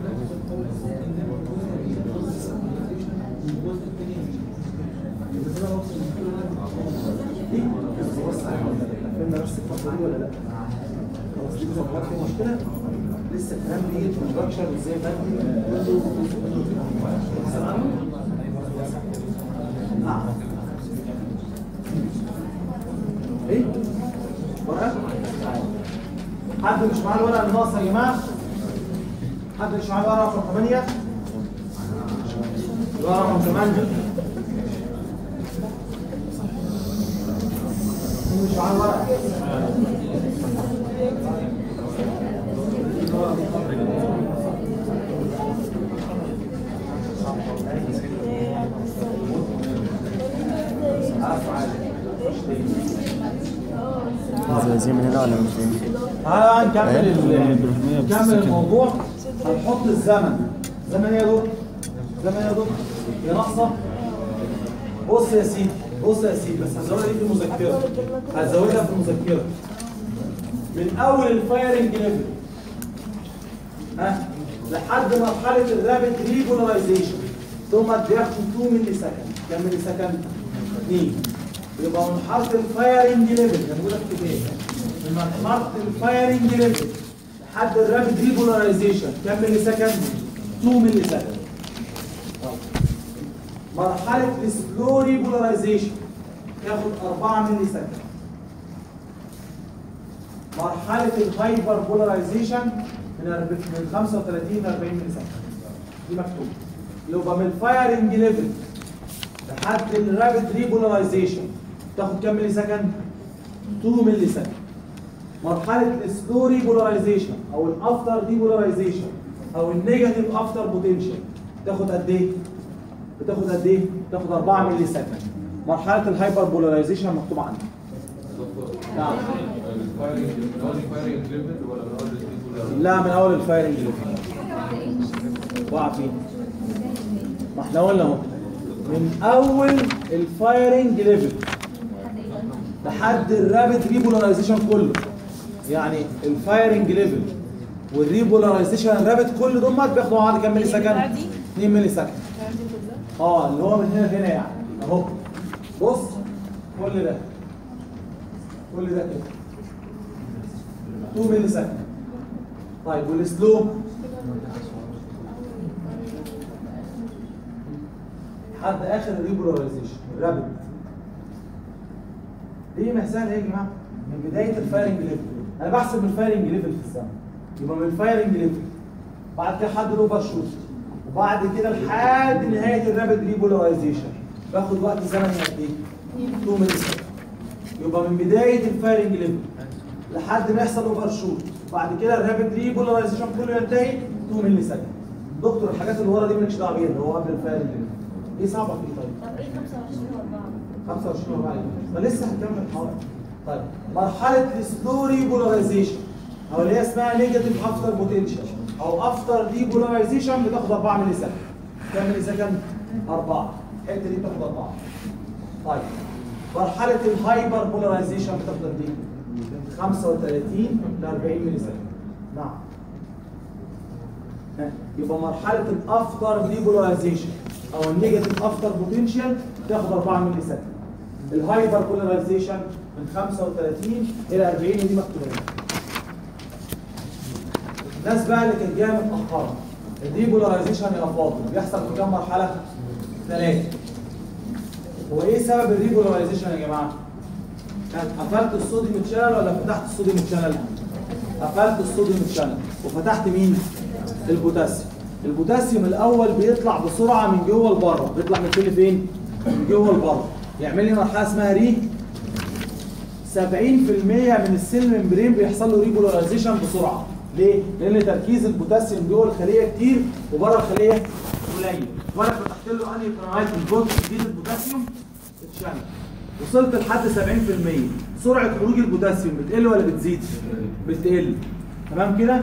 دي بص فهمنا نفس الفتره دي ولا لا؟ خلاص دي كده بقى في مشكله لسه الكلام بيجي الكونستراكشن ازاي بدي نعم ايه؟ ورقه؟ حد مش معاه الورقه اللي ناقصه يا جماعه؟ حد مش معاه الورقه رقم 8 الورقه رقم 8 مش معاه الورقه زي من هنا ولا من فين؟ تعالى بقى نكمل ال- نكمل الموضوع هنحط الزمن زمن ايه يا دكتور؟ زمن ايه يا دكتور؟ هي ناقصه بص يا سيدي بص يا سيدي بس هزودها دي في المذكره هزودها في المذكره من اول الفايرنج ليفل ها لحد مرحله الرابid ريبولاريزيشن ثم بياخد 2 ملي سكند كام ملي سكند؟ 2 يبقى من مرحله الفايرنج ليفل ده موجوده في الكتاب من مرحله الفايرنج ليفل لحد الرابid ريبولاريزيشن كام ملي سكند؟ 2 ملي سكند مرحله السلو ريبولاريزيشن تاخد 4 ملي سكند مرحله الهايبر بولاريزيشن من أرب- من 35 ل 40 ملي سكند دي مكتوبه يبقى من الفايرنج ليفل لحد الرابid ريبولاريزيشن تاخد كام ملي سكند 2 ملي سكند مرحله السلو ريبولاريزيشن او الافتر ديبولاريزيشن او النيجاتيف افتر بوتنشال تاخد قد ايه بتاخد قد ايه بتاخد 4 ملي سكند مرحله الهايبر بولاريزيشن مكتوب عندك نعم لا من اول الفايرنج ليفل وقع فين ما احنا قلنا اهو من اول الفايرنج ليفل لحد الرابid ريبولاريزيشن كله يعني الفايرنج ليفل والريبولاريزيشن الرابد كل دول بياخدوا مع بعض كام ملي سكند؟ 2 ملي سكند اه اللي هو من هنا لهنا يعني اهو بص كل ده كل ده كده 2 ملي سكند طيب والسلو لحد اخر الريبولاريزيشن الرابد ليه ما سهل يا جماعه من بدايه الفايرنج ليفل انا بحسب من الفايرنج ليفل في السنه يبقى من الفايرنج ليفل بعد كده لحد الاوفر شوت وبعد كده لحد نهايه الرابد ريبولاريزيشن باخد وقت زمني قد ايه 2 ملي سكند يبقى من بدايه الفايرنج ليفل لحد ما يحصل اوفر شوت بعد كده الرابد ريبولاريزيشن كله ينتهي 2 ملي سكند دكتور الحاجات اللي ورا دي مالكش دعوه بيها اللي هو قبل الفايرنج ليفل ايه صعبه في ايه طيب؟ طب ايه 25 و4 25 وبعد ما لسه هنكمل الحوار طيب مرحله السلو ريبولاريزيشن او اللي هي اسمها نيجاتيف افتر بوتنشال او افتر ديبولاريزيشن بتاخد 4 ملي سكند كام ملي سكند 4 الحته دي بتاخد 4 طيب مرحله الهايبر بولاريزيشن بتاخد قد ايه 35 ل 40 ملي سكند نعم ها، يبقى مرحله الافتر ديبولاريزيشن او النيجاتيف افتر بوتنشال تاخد 4 ملي سكند الهايبر بولاريزيشن من 35 الى 40 ودي مكتوبه هنا. الناس بقى اللي كانت جايه متاخره الديبولاريزيشن يا فاضل بيحصل في كام مرحله؟ ثلاثه هو ايه سبب الريبولاريزيشن يا جماعه؟ كان قفلت الصوديوم تشانل ولا فتحت الصوديوم تشانل؟ قفلت الصوديوم تشانل وفتحت مين؟ البوتاسيوم البوتاسيوم الاول بيطلع بسرعه من جوه لبره بيطلع من فين لفين من جوه لبره يعمل لي مرحله اسمها ري 70% من السيل ممبرين بيحصل له ريبولاريزيشن بسرعه ليه؟ لان تركيز البوتاسيوم جوه الخليه كتير وبره الخليه قليل وانا فتحت له انهي قنوات من جوه تجديد البوتاسيوم اتشنج وصلت لحد 70% سرعه خروج البوتاسيوم بتقل ولا بتزيد؟ بتقل تمام كده؟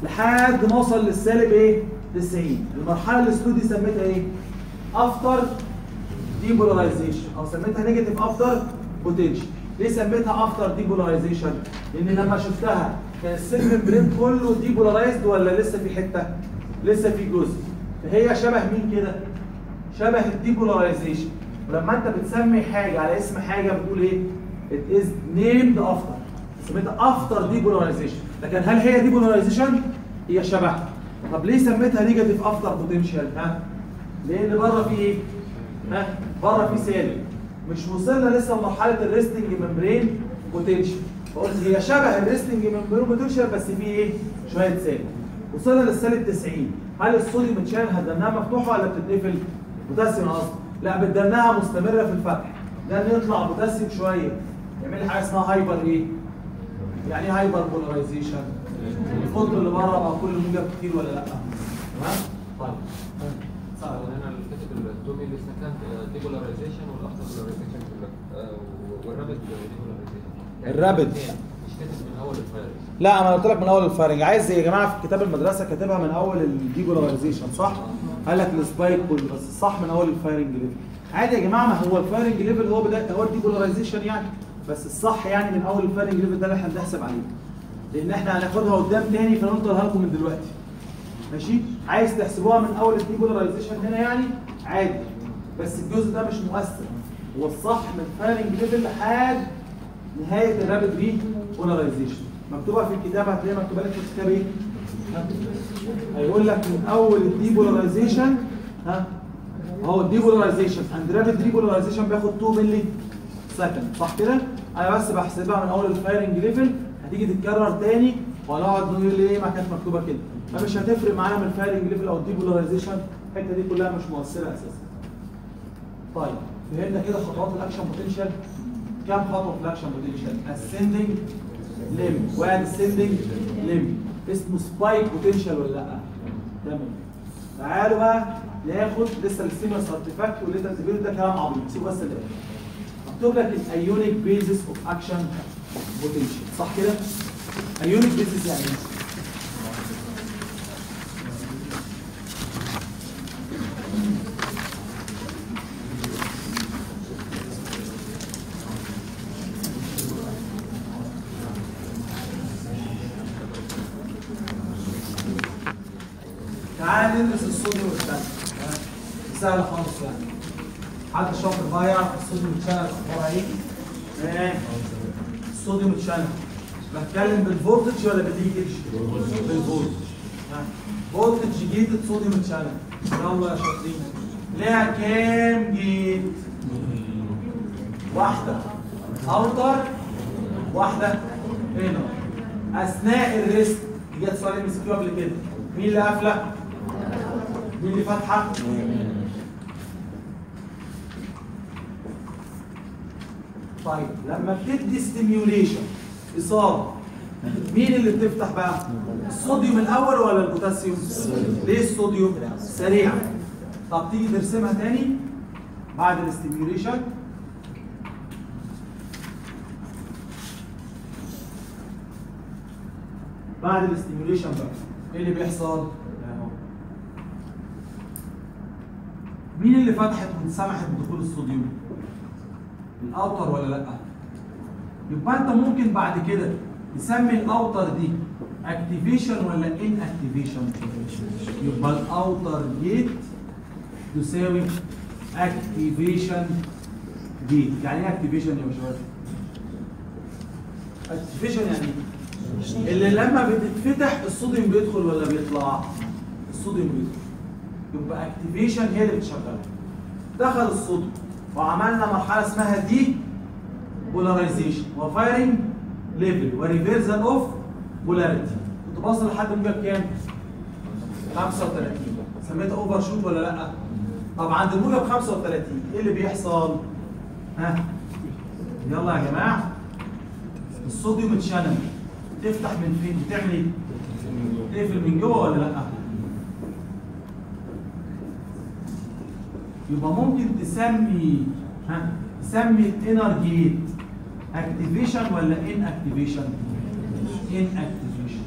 لحد ما اوصل للسالب ايه؟ 90 المرحله السلو دي سميتها ايه؟ افتر ديبولاريزيشن او سميتها نيجاتيف افتر بوتنشال ليه سميتها افتر ديبولاريزيشن لان لما شفتها كان السيل ممبرين كله ديبولارايزد ولا لسه في حته لسه في جزء فهي شبه مين كده شبه الديبولارايزيشن ولما انت بتسمي حاجه على اسم حاجه بتقول ايه it is named after سميتها افتر ديبولارايزيشن لكن هل هي ديبولارايزيشن هي شبهها طب ليه سميتها نيجاتيف افتر بوتنشال ها لان بره في ايه ها بره في سالب مش وصلنا لسه لمرحله الريستنج ممبرين بوتنشال فقلت هي شبه الريستنج ممبرين بوتنشال بس في ايه شويه سالب وصلنا للسالب 90 هل الصوديوم اتشال هدناها مفتوحه ولا بتتقفل بوتاسيوم اصلا لا بتدناها مستمره في الفتح ده يطلع بوتاسيوم شويه يعمل لي حاجه اسمها هايبر ايه يعني ايه هايبر بولاريزيشن القطب اللي بره بقى كل موجب كتير ولا لا تمام طيب صعب هنا الكاتب الدومي لسه كان ديبولاريزيشن والافتر بولاريزيشن والرابط ديبولاريزيشن الرابط. مش كاتب من اول الفايروس لا انا قلت لك من اول الفارنج عايز يا جماعه في كتاب المدرسه كاتبها من اول الديبولاريزيشن صح قال لك السبايك كله بس الصح من اول الفايرنج ليفل عادي يا جماعه ما هو الفايرنج ليفل هو بدايه هو الديبولاريزيشن يعني بس الصح يعني من اول الفايرنج ليفل ده اللي احنا بنحسب عليه لان احنا هناخدها قدام تاني فانا قلتها لكم من دلوقتي ماشي عايز تحسبوها من اول الديبولاريزيشن هنا يعني عادي بس الجزء ده مش مؤثر هو الصح من فايرنج ليفل لحد نهايه الرابد ري بولاريزيشن مكتوبه في الكتاب هتلاقيها مكتوبه لك في الكتاب ايه؟ ها؟ هيقول لك من اول الديبولاريزيشن ها اهو الديبولاريزيشن اند رابد ديبولاريزيشن بياخد 2 مللي سكند صح كده؟ انا بس بحسبها من اول الفايرنج ليفل هتيجي تتكرر تاني وهنقعد نقول ليه ما كانت مكتوبه كده فمش هتفرق معانا من الفايرنج ليفل او الديبولاريزيشن الحته دي كلها مش مؤثره اساسا طيب فهمنا كده خطوات الاكشن بوتنشال كام خطوه في الاكشن بوتنشال ascending ليم واد ascending ليم اسمه سبايك بوتنشال ولا لا تمام تعالوا بقى ناخد لسه الستيمولس ارتفاكت والليتنت ده كلام عبيط سيبه بس الاخر مكتوب لك الايونيك بيزس اوف اكشن بوتنشال صح كده ايونيك بيزس يعني ايه تعال ندرس الصوديوم والشانل سهل خالص يعني حد شاطر بقى يعرف الصوديوم والشانل اخبارها ايه؟ ايه؟ الصوديوم والشانل بتكلم بالفولتج ولا بالليكج؟ بالفولتج ها. فولتج جيتد صوديوم والشانل يلا يا شاطرين ليها كام جيت؟ واحدة اوتر واحدة هنا اثناء الريست دي جت سؤال ام اس كيو قبل كده مين اللي قافله؟ مين اللي فاتحه؟ طيب لما بتدي ستيميوليشن اصابه مين اللي بتفتح بقى؟ الصوديوم الاول ولا البوتاسيوم؟ ليه الصوديوم؟ سريع طب تيجي ترسمها تاني بعد الاستيميوليشن بعد الاستيميوليشن بقى ايه اللي بيحصل؟ اهو مين اللي فتحت وسمحت بدخول الصوديوم؟ الاوتر ولا لا؟ يبقى انت ممكن بعد كده تسمي الاوتر دي اكتيفيشن ولا ان اكتيفيشن؟ يبقى الاوتر جيت تساوي اكتيفيشن جيت، يعني ايه اكتيفيشن يا باشمهندس؟ اكتيفيشن يعني ايه؟ اللي لما بتتفتح الصوديوم بيدخل ولا بيطلع؟ الصوديوم بيدخل يبقى اكتيفيشن هي اللي بتشغلها دخل الصوديوم وعملنا مرحله اسمها دي بولاريزيشن وفايرنج ليفل وريفيرزال اوف بولاريتي كنت باصل لحد موجب كام؟ 35 سميتها اوفر شوت ولا لا طب عند الموجب 35 ايه اللي بيحصل ها يلا يا جماعه الصوديوم اتشنل تفتح من فين بتعمل ايه تقفل من جوه ولا لا يبقى ممكن تسمي ها تسمي الانر جيت اكتيفيشن ولا ان اكتيفيشن ان اكتيفيشن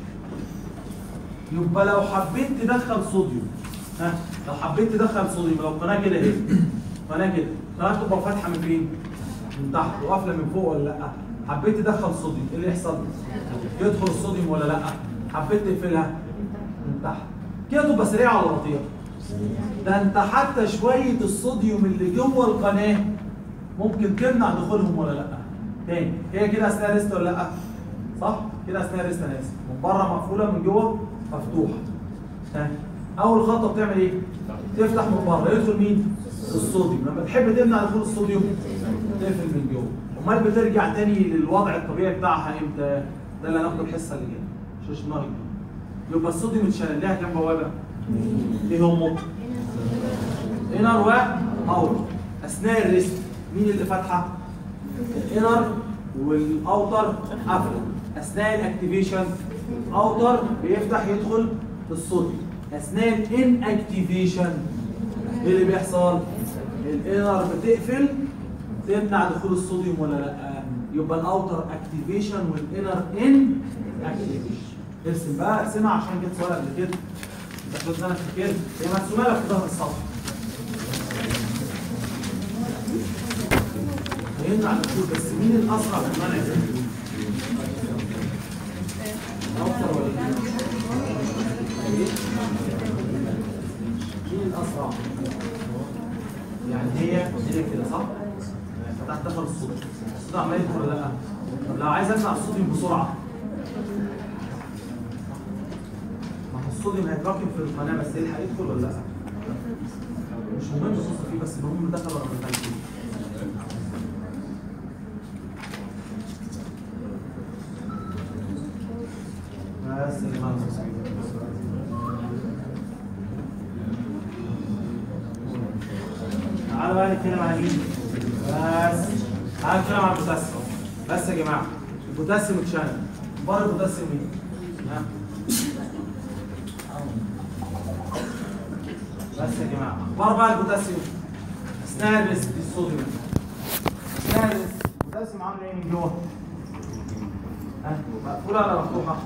يبقى لو حبيت تدخل صوديوم ها لو حبيت تدخل صوديوم لو قناه كده اهي قناه كده قناه تبقى فاتحه من فين من تحت وقافله من فوق ولا لا حبيت تدخل صوديوم ايه اللي يحصل يدخل الصوديوم ولا لا حبيت تقفلها من تحت كده تبقى سريعه ولا بطيئه ده انت حتى شويه الصوديوم اللي جوه القناه ممكن تمنع دخولهم ولا لا تاني هي كده اثناء ريست ولا لا صح كده اثناء ريست انا اسف من بره مقفوله من جوه مفتوحه ها اول خطوه بتعمل ايه تفتح من بره يدخل مين الصوديوم لما تحب تمنع دخول الصوديوم تقفل من جوه امال بترجع تاني للوضع الطبيعي بتاعها امتى ده اللي هناخده الحصه اللي جايه مش ناقص يبقى الصوديوم اتشال لها كام بوابه ايه هم انر واوتر اثناء الريست مين اللي فاتحه الانر والاوتر قافله اثناء الاكتيفيشن اوتر بيفتح يدخل الصوديوم اثناء الان اكتيفيشن ايه اللي بيحصل الانر بتقفل تمنع دخول الصوديوم ولا لا يبقى الاوتر اكتيفيشن والانر ان اكتيفيشن ارسم بقى ارسمها عشان جت سؤال قبل كده انت كنت انا فاكر هي مرسومه لك في ظهر السطح هيمنع الدخول بس مين الاسرع في المنع ده؟ الاوتر ولا الانر؟ مين الاسرع؟ يعني هي هي كده صح؟ فتحت دخل الصوت الصوت عمال يدخل ولا لا؟ طب لو عايز امنع الصوديوم بسرعه ما هو الصوديوم هيتراكم في القناه بس يلحق يدخل ولا لا؟ مش مهم الصوت فيه بس المهم دخل ولا ما دخلش بس يا جماعه تعالوا بقى نتكلم عن مين؟ بس تعالوا نتكلم عن البوتاسيوم بس يا جماعه البوتاسيوم اتشال بره البوتاسيوم مين؟ ها؟ بس يا جماعه بره بقى البوتاسيوم اثناء الريسك الصوديوم اثناء الريسك البوتاسيوم عامل ايه من جوه؟ ها؟ مقفوله ولا مفتوحه؟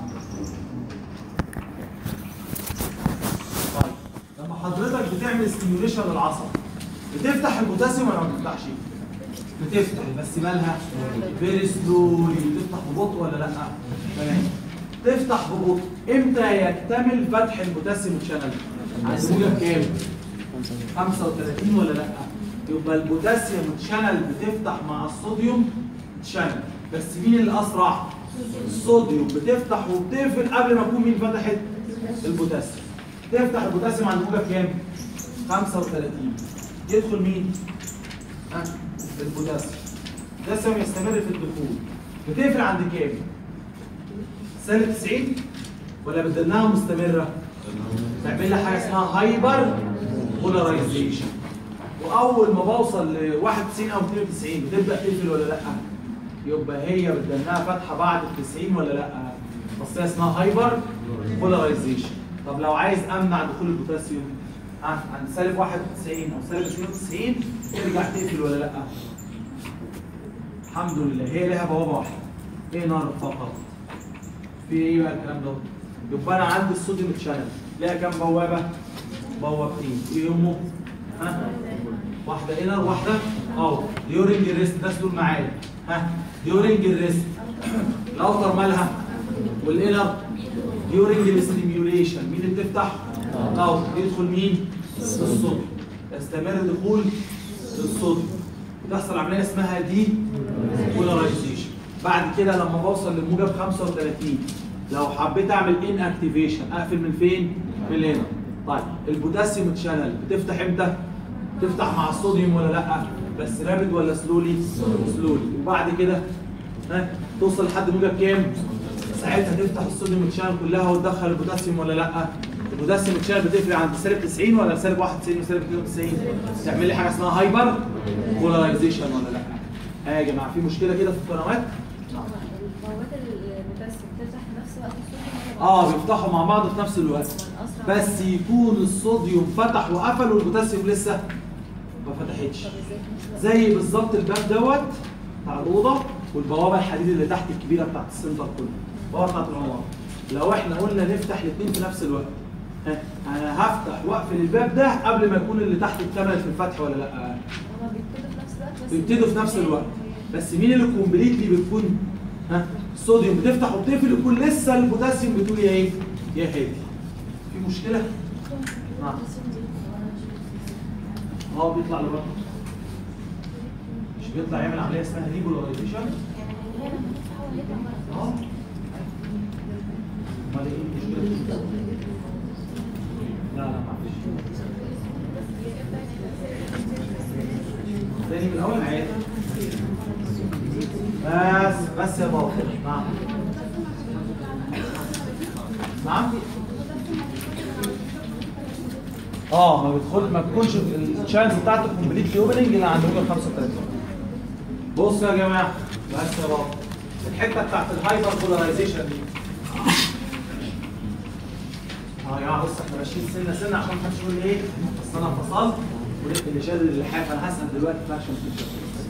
طيب لما حضرتك بتعمل ستيميوليشن للعصب بتفتح البوتاسيوم ولا ما بتفتحش؟ بتفتح بس مالها؟ فيري سلولي بتفتح ببطء ولا لا؟ تمام تفتح ببطء امتى يكتمل فتح البوتاسيوم شانل؟ عند موجب كام؟ 35 ولا لا؟ يبقى البوتاسيوم شانل بتفتح مع الصوديوم شانل بس مين اللي اسرع؟ الصوديوم بتفتح وبتقفل قبل ما تكون مين فتحت؟ البوتاسيوم تفتح البوتاسيوم عند موجب كام؟ 35 يدخل مين؟ ها؟ البوتاسيوم البوتاسيوم يستمر في الدخول بتقفل عند كام؟ سالب 90 ولا بدلناها مستمرة؟ تعمل لها حاجة اسمها هايبر بولاريزيشن وأول ما بوصل ل 91 أو 92 بتبدأ تقفل ولا لأ؟ يبقى هي بدلناها فاتحة بعد ال 90 ولا لأ؟ بس هي اسمها هايبر بولاريزيشن طب لو عايز أمنع دخول البوتاسيوم ها عند سالب 91 أو سالب 92 ترجع تقفل ولا لأ؟ الحمد لله هي لها بوابة واحدة ايه نار فقط في ايه بقى الكلام ده يبقى انا عندي الصوديوم تشانل ليها كام بوابه بوابتين ايه هم ها واحده انر واحده اوت ديورنج الريست ده دول معايا ها ديورنج الريست الاوتر مالها والانر ديورنج الاستيميوليشن مين اللي بتفتح الاوتر يدخل مين الصوديوم يستمر دخول الصوديوم تحصل عمليه اسمها دي بولاريزيشن بعد كده لما بوصل للموجب 35 لو حبيت اعمل ان اكتيفيشن اقفل من فين؟ من هنا طيب البوتاسيوم تشانل بتفتح امتى؟ تفتح مع الصوديوم ولا لا؟ بس رابد ولا سلولي؟ سلولي وبعد كده ها توصل لحد موجب كام؟ ساعتها تفتح الصوديوم تشانل كلها وتدخل البوتاسيوم ولا لا؟ البوتاسيوم اتشال بتفرق عند سالب 90 ولا سالب 91 وسالب 92 تعمل لي حاجه اسمها هايبر بولاريزيشن ولا لا اه يا جماعه في مشكله كده في القنوات المواد البوتاسيوم بتفتح في نفس وقت الصوديوم ولا اه بيفتحوا مع بعض في نفس الوقت أسرع؟ بس يكون الصوديوم فتح وقفل والبوتاسيوم لسه ما فتحتش طب ازاي في نفس الوقت؟ زي بالظبط الباب دوت بتاع الاوضه والبوابه الحديد اللي تحت الكبيره بتاعت السنتر كله البوابه بتاعت العماره لو احنا قلنا نفتح الاثنين في نفس الوقت ها، انا هفتح واقفل الباب ده قبل ما يكون اللي تحت اكتمل في الفتح ولا لا هما بيبتدوا في نفس الوقت بس بيبتدوا في نفس الوقت بس مين اللي كومبليتلي بتكون ها الصوديوم بتفتح وبتقفل يكون لسه البوتاسيوم بتقول يا ايه يا هادي في مشكله نعم اه بيطلع لبره مش بيطلع يعمل عمليه اسمها ريبولاريزيشن اه امال ايه المشكله لا لا ما فيش تاني من اول عادي بس بس يا بابا نعم نعم اه ما بتدخل ما بتكونش الشانس بتاعته كومبليتلي اوبننج الا عند رقم 35 بصوا يا جماعه بس يا بابا الحته بتاعت الهايبر بولاريزيشن دي اه يا جماعه بص احنا ماشيين سنه سنه عشان ما حدش يقول لي ايه اصل انا فصلت ولقيت اللي شادد اللحاف انا هسال دلوقتي فعشان كده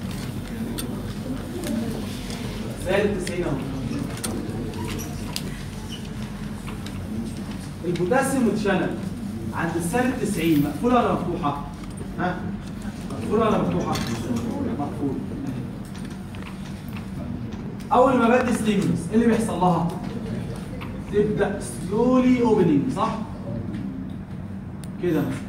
سالب 90 اهو البوتاسيوم اتشنل عند السالب 90 مقفوله ولا مفتوحه؟ ها؟ مقفوله ولا مفتوحه؟ مقفوله اول ما بدي ستيمولس ايه اللي بيحصل لها؟ تبدا سلولي اوبننج صح؟ كده مثلا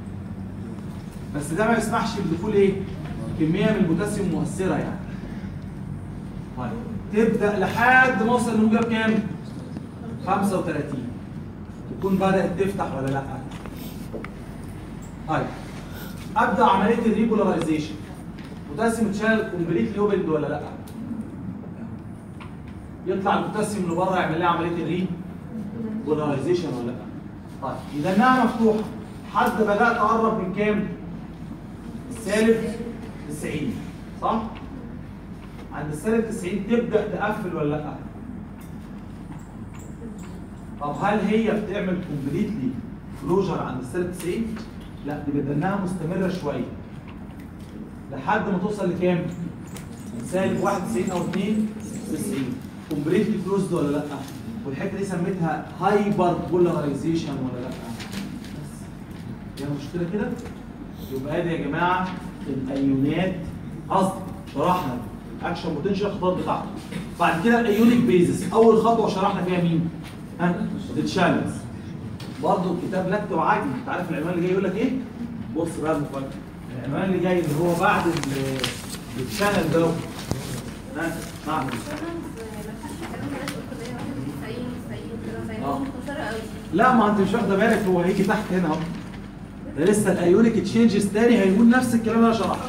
بس ده ما يسمحش بدخول ايه؟ كميه من البوتاسيوم مؤثره يعني طيب تبدا لحد ما اوصل لموجب كام؟ 35 تكون بدات تفتح ولا لا؟ طيب ابدا عمليه الريبولاريزيشن بوتاسيوم اتشال كومبليتلي اوبند ولا لا؟ يطلع البوتاسيوم اللي بره يعمل لها عمليه الري بولاريزيشن ولا لا؟ طيب اذا انها مفتوحه حد بدات اقرب من كام؟ السالب 90 صح؟ عند السالب 90 تبدا تقفل ولا لا؟ طب هل هي بتعمل كومبليتلي كلوجر عند السالب 90؟ لا دي بدناها مستمره شويه لحد ما توصل لكام؟ سالب 91 او 92 كومبليتلي كلوزد ولا لا؟ والحته دي سميتها هايبر بولاريزيشن ولا لا؟ بس هي مشكله كده؟ يبقى ادي يا جماعه الايونات قصدي شرحنا اكشن بوتنشال الخطوات بتاعته بعد كده الايونيك بيزس اول خطوه شرحنا فيها مين؟ ها؟ التشانلز برضه الكتاب لك وعجل انت عارف العنوان اللي جاي يقول لك ايه؟ بص بقى المفاجاه العنوان اللي جاي اللي هو بعد ال- التشانل ده ها؟ نعم آه. لا ما انت مش واخده بالك هو هيجي تحت هنا اهو ده لسه الايونيك تشينجز تاني هيقول نفس الكلام اللي انا شرحته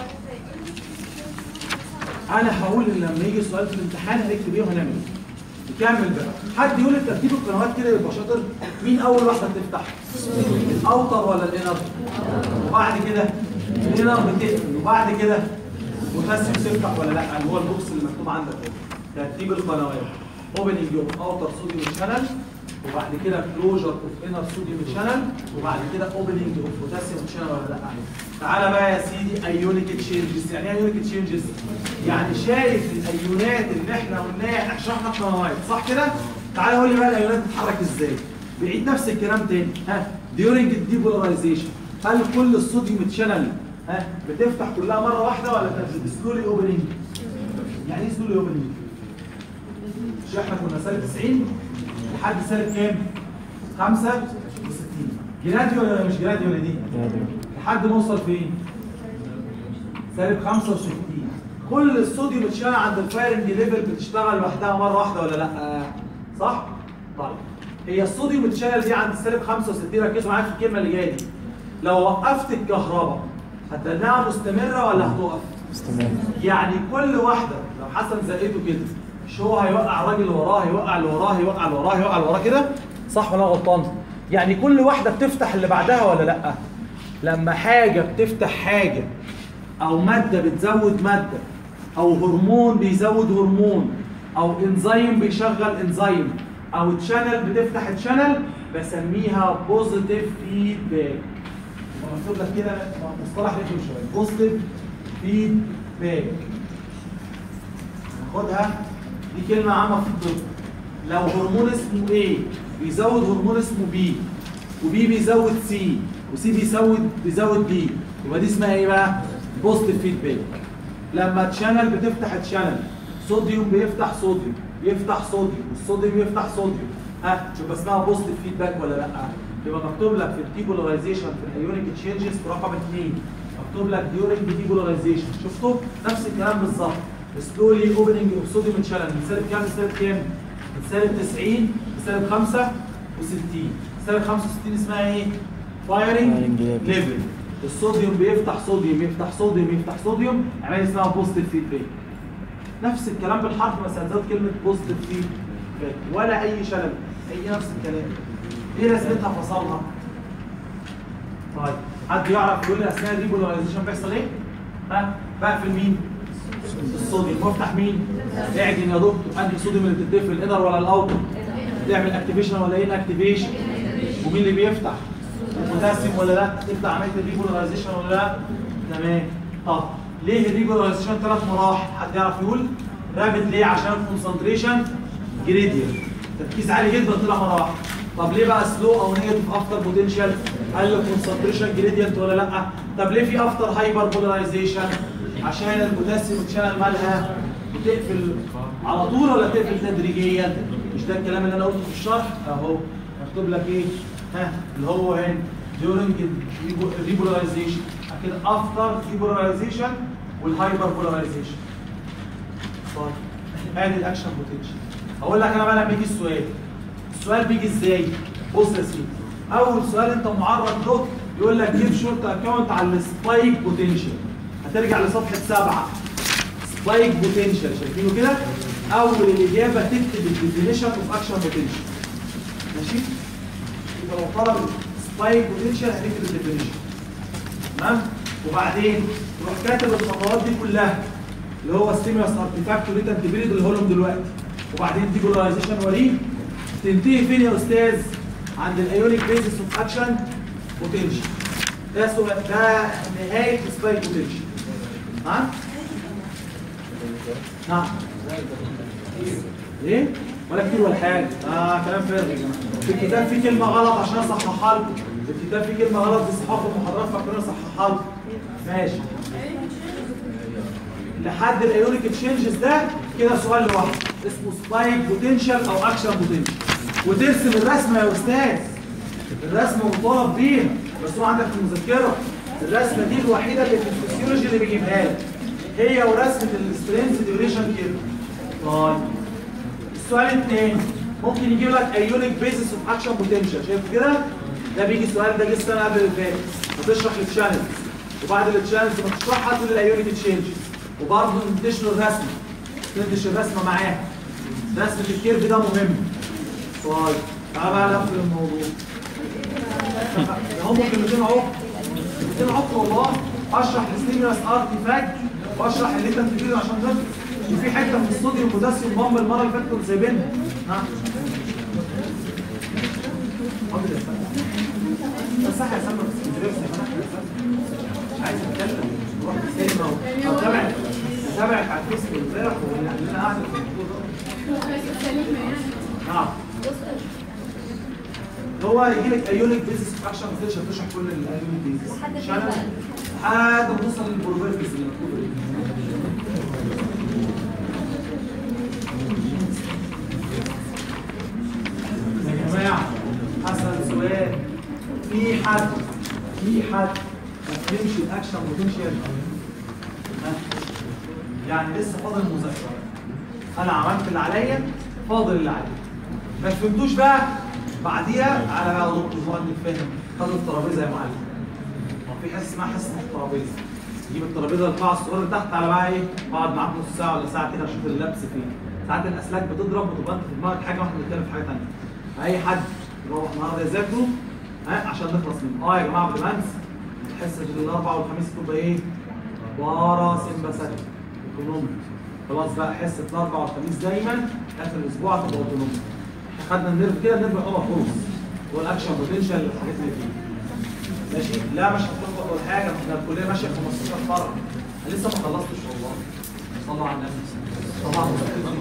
انا هقول ان لما يجي سؤال في الامتحان هنكتب ايه وهنعمل ايه نكمل بقى حد يقول لي ترتيب القنوات كده يبقى شاطر مين اول واحده بتفتح الاوتر ولا الانر وبعد كده الانر بتقفل وبعد كده بوتاسيوم تفتح ولا لا اللي هو البوكس اللي مكتوب عندك ده ترتيب القنوات اوبننج اوف اوتر صوديوم شانل وبعد كده كلوجر اوف انر صوديوم شانل وبعد كده اوبننج اوف بوتاسيوم شانل ولا لا تعالى بقى يا سيدي ايونيك تشينجز يعني ايه ايونيك تشينجز يعني شايف الايونات اللي احنا قلناها احنا شرحنا قنوات صح كده تعالى قول لي بقى الايونات بتتحرك ازاي بعيد نفس الكلام تاني ها ديورنج الديبولاريزيشن هل كل الصوديوم شانل ها بتفتح كلها مره واحده ولا سلولي اوبننج يعني ايه سلولي اوبننج مش احنا كنا سالب 90 لحد سالب كام 65 جرادي ولا مش جرادي ولا دي لحد ما اوصل فين سالب 65 كل الصوديوم اتشال عند الفايرنج ليفل بتشتغل لوحدها مره واحده ولا لا صح طيب هي الصوديوم اتشال دي عند سالب 65 ركزوا معايا في الكلمه اللي جايه دي لو وقفت الكهرباء هتلاقيها مستمره ولا هتقف استمر يعني كل واحده لو حسن زقته كده مش هو هيوقع الراجل اللي وراه هيوقع اللي وراه هيوقع اللي وراه هيوقع اللي وراه كده صح ولا أنا غلطان يعني كل واحده بتفتح اللي بعدها ولا لا لما حاجه بتفتح حاجه او ماده بتزود ماده او هرمون بيزود هرمون او انزيم بيشغل انزيم او تشانل بتفتح تشانل بسميها بوزيتيف فيدباك مكتوب لك كده مصطلح رخم شويه بوزيتيف فيدباك ناخدها دي كلمه عامه في الطب لو هرمون اسمه A بيزود هرمون اسمه B وبي بيزود C وسي بيزود بيزود D يبقى دي اسمها ايه بقى؟ بوزيتيف فيدباك لما تشانل بتفتح تشانل صوديوم بيفتح صوديوم يفتح صوديوم والصوديوم يفتح صوديوم ها يبقى اسمها بوزيتيف فيدباك ولا لا؟ يبقى مكتوب لك في الديبولاريزيشن في الايونيك تشينجز في رقم 2 مكتوب لك ديورنج ديبولاريزيشن شفتوا؟ نفس الكلام بالظبط سلولي اوبننج اوف صوديوم تشانل من سالب كام لسالب كام؟ من سالب 90 لسالب 65 سالب 65 اسمها ايه؟ فايرنج Firing level. ليفل الصوديوم بيفتح صوديوم يفتح صوديوم يفتح صوديوم عمليه اسمها بوزيتيف فيدباك نفس الكلام بالحرف بس هنزود كلمه بوزيتيف فيدباك ولا اي شلل هي نفس الكلام ايه رسمتها فصلها طيب حد يعرف يقول لي اثناء الريبولاريزيشن بيحصل ايه؟ ها بقفل مين؟ الصوديوم وافتح مين؟ اعجن يا دكتور انهي صوديوم اللي بتديه في الانر ولا الاوتر؟ تعمل اكتيفيشن ولا ايه اكتيفيشن؟ ومين اللي بيفتح؟ البوتاسيوم ولا لا؟ تبدا عمليه الريبولاريزيشن ولا لا؟ تمام طب ليه الريبولاريزيشن ثلاث مراحل؟ حد يعرف يقول؟ رابط ليه؟ عشان الكونسنتريشن جريدينت تركيز عالي جدا طلع مره واحده طب ليه بقى سلو او نيجاتيف افتر بوتنشال قال له كونسنتريشن جريدينت ولا لا طب ليه في افتر هايبر بولاريزيشن عشان البوتاسيوم تشانل مالها بتقفل على طول ولا تقفل تدريجيا مش ده الكلام اللي انا قلته في الشرح اهو مكتوب لك ايه ها اللي هو هنا during الريبولاريزيشن كده افتر ريبولاريزيشن والهايبر بولاريزيشن طيب ادي الاكشن بوتنشال اقول لك انا بقى لما يجي السؤال السؤال بيجي ازاي بص يا سيدي اول سؤال انت معرض له يقول لك جيب شورت اكونت على السبايك بوتنشال هترجع لصفحه سبعه سبايك بوتنشال شايفينه كده اول الاجابه تكتب الديفينيشن اوف اكشن بوتنشال ماشي يبقى لو طلب سبايك بوتنشال هنكتب الديفينيشن تمام وبعدين تروح كاتب الخطوات دي كلها اللي هو ستيمولس ارتيفاكت وريتنت بيريد اللي هقولهم دلوقتي وبعدين ديبولاريزيشن وريه تنتهي فين يا استاذ؟ عند الايونيك بيزس اوف اكشن بوتنشال ده سؤال ده نهايه سبايك بوتنشال نعم؟ نعم ايه؟ ولا كتير ولا حاجه اه كلام فارغ يا جماعه في الكتاب في كلمه غلط عشان اصححها لكم في الكتاب في كلمه غلط دي صحافه المحاضرات فاكرين اصححها لكم ماشي لحد الايونيك تشينجز ده كده سؤال لوحده اسمه سبايك بوتنشال او اكشن بوتنشال وترسم الرسمه يا استاذ الرسمه مطالب بيها بس هو عندك في المذكره الرسمه دي الوحيده اللي في الفسيولوجي اللي بيجيبها لك هي ورسمه السترينث ديوريشن كده طيب السؤال الثاني ممكن يجيب لك ايونيك بيزس اوف اكشن بوتنشال شايف كده ده بيجي السؤال ده جه السنه قبل اللي فاتت هتشرح التشانلز وبعد التشانلز ما تشرحها تقول الايونيك تشينجز وبرضه ندش له الرسمه ندش الرسمه معاه رسمه الكيرف ده مهم طيب تعالى بقى نقفل الموضوع هم كلمتين اهو كلمتين اهو والله اشرح الستيمولس ارتيفاكت واشرح اللي انت بتجيبه عشان ده وفي حته من الصوديوم بوتاسيوم بامب المره اللي فاتت كنت سايبينها ها فاضل يا سلمى بس صح يا سلمى بس كنت لابس يا سلمى. مش عايز اتكلم نروح السينما اهو اتابعك اتابعك على الفيسبوك امبارح واللي انا قاعد في الموضوع ده نعم هو يجي لك ايونيك بيزنس اكشن مش هتشرح كل الايونيك بيزنس لحد فين عشان بقى؟ لحد ما توصل للبروفيربس اللي مكتوبه دي يا جماعه حسن سؤال في حد في حد ما فهمش الاكشن بوتنشال ها؟ يعني لسه فاضل مذاكره انا عملت اللي عليا فاضل اللي عليا ما فهمتوش بقى بعديها على بقى دكتور هو نتفاهم خد الترابيزه يا معلم هو في حصه اسمها حصه الترابيزه تجيب الترابيزه القاعه الصغيره اللي تحت على بقى ايه اقعد معاك نص ساعه ولا ساعه كده اشوف اللبس فين ساعات الاسلاك بتضرب وتبقى انت في دماغك حاجه واحده بتتكلم في حاجه ثانيه اي حد روح النهارده يذاكروا ها عشان نخلص منه اه يا جماعه قبل ما انسى الحصه الاربعاء والخميس تبقى ايه؟ بارا سمباثيك اوتونومي خلاص بقى حصه الاربعاء والخميس دايما اخر الاسبوع تبقى اوتونومي احنا خدنا النيرف كده النيرف يعتبر خلص هو الاكشن بوتنشال الحاجات اللي فيه ماشي لا مش هتلخبط ولا حاجه احنا الكليه ماشيه 15 فرع انا لسه ما خلصتش والله صلوا على النبي طبعا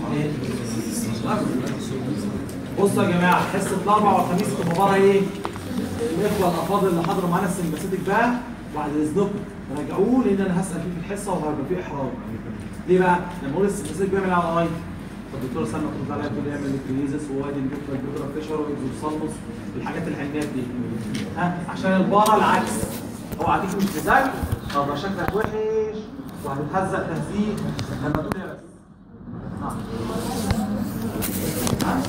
بصوا يا جماعه حصه الاربع والخميس تبقى بره ايه؟ الاخوه الافاضل اللي حضروا معانا السمباثيك بقى بعد اذنكم راجعوه لان انا هسال فيه في الحصه وهيبقى فيه احراج ليه بقى؟ لما اقول السمباثيك بيعمل على اي فالدكتور سلمى ترد عليا تقول لي اعمل الكريزس وادي البيترا فيشر واكزوسالموس الحاجات العناد دي ها عشان البارا العكس هو عاديك مش تذاكر طب شكلك وحش وهتتهزق تهزيق لما تقول يا بس نعم. ها؟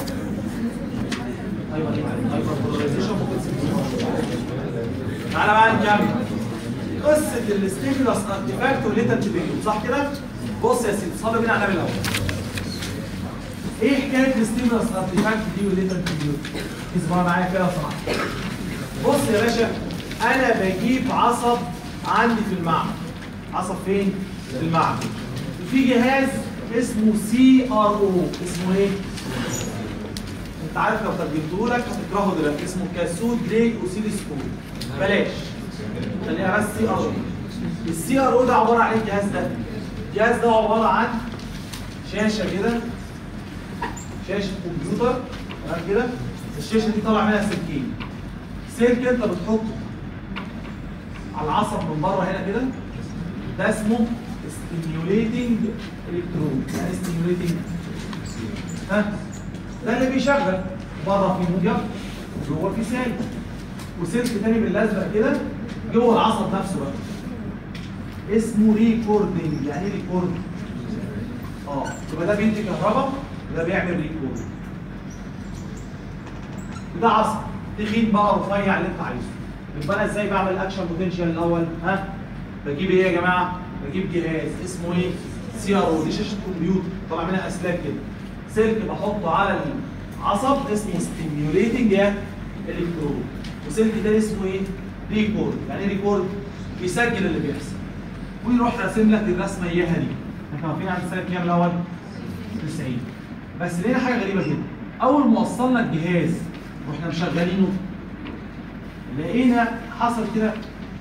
ايوه ايوه polarization ممكن تسيبه. تعالى بقى نكمل قصه الاستيمولاس ارتيفاكت والليتنت بيريود صح كده؟ بص يا سيدي صلي بينا على النبي الاول ايه حكايه الاستيمولاس ارتيفاكت دي والليتنت بيريود؟ اسمعوا معايا كده لو سمحت بص يا باشا انا بجيب عصب عندي في المعمل عصب فين؟ في المعمل في جهاز اسمه سي ار او اسمه ايه؟ انت عارف لو ترجمته لك هتكرهه دلوقتي اسمه كاسود ري اوسيلوسكوب بلاش خليها بس سي ار او السي ار او ده عباره عن ايه الجهاز ده؟ الجهاز ده عباره عن شاشه كده شاشه كمبيوتر تمام كده الشاشه دي طالع منها سلكين سلك انت بتحطه على العصب من بره هنا كده ده اسمه stimulating الكترون يعني stimulating ها ده اللي بيشغل بره في موجب وجوه في سالب وسلك تاني بالازرق كده جوه العصب نفسه بقى اسمه ريكوردنج يعني ايه ريكورد؟ اه يبقى ده بيدي كهرباء وده بيعمل ريكورد وده عصب تخين بقى رفيع اللي انت عايزه يبقى انا ازاي بعمل اكشن بوتنشال الاول ها بجيب ايه يا جماعه بجيب جهاز اسمه ايه سي ار او دي شاشه كمبيوتر طالع منها اسلاك كده سلك بحطه على العصب اسمه ستيميوليتنج يا الكترون وسلك تاني اسمه ايه ريكورد يعني ايه ريكورد بيسجل اللي بيحصل ويروح راسم لك الرسمه اياها دي احنا واقفين عند السنه كام الاول 90 بس لقينا حاجه غريبه جدا اول ما وصلنا الجهاز واحنا مشغلينه لقينا حصل كده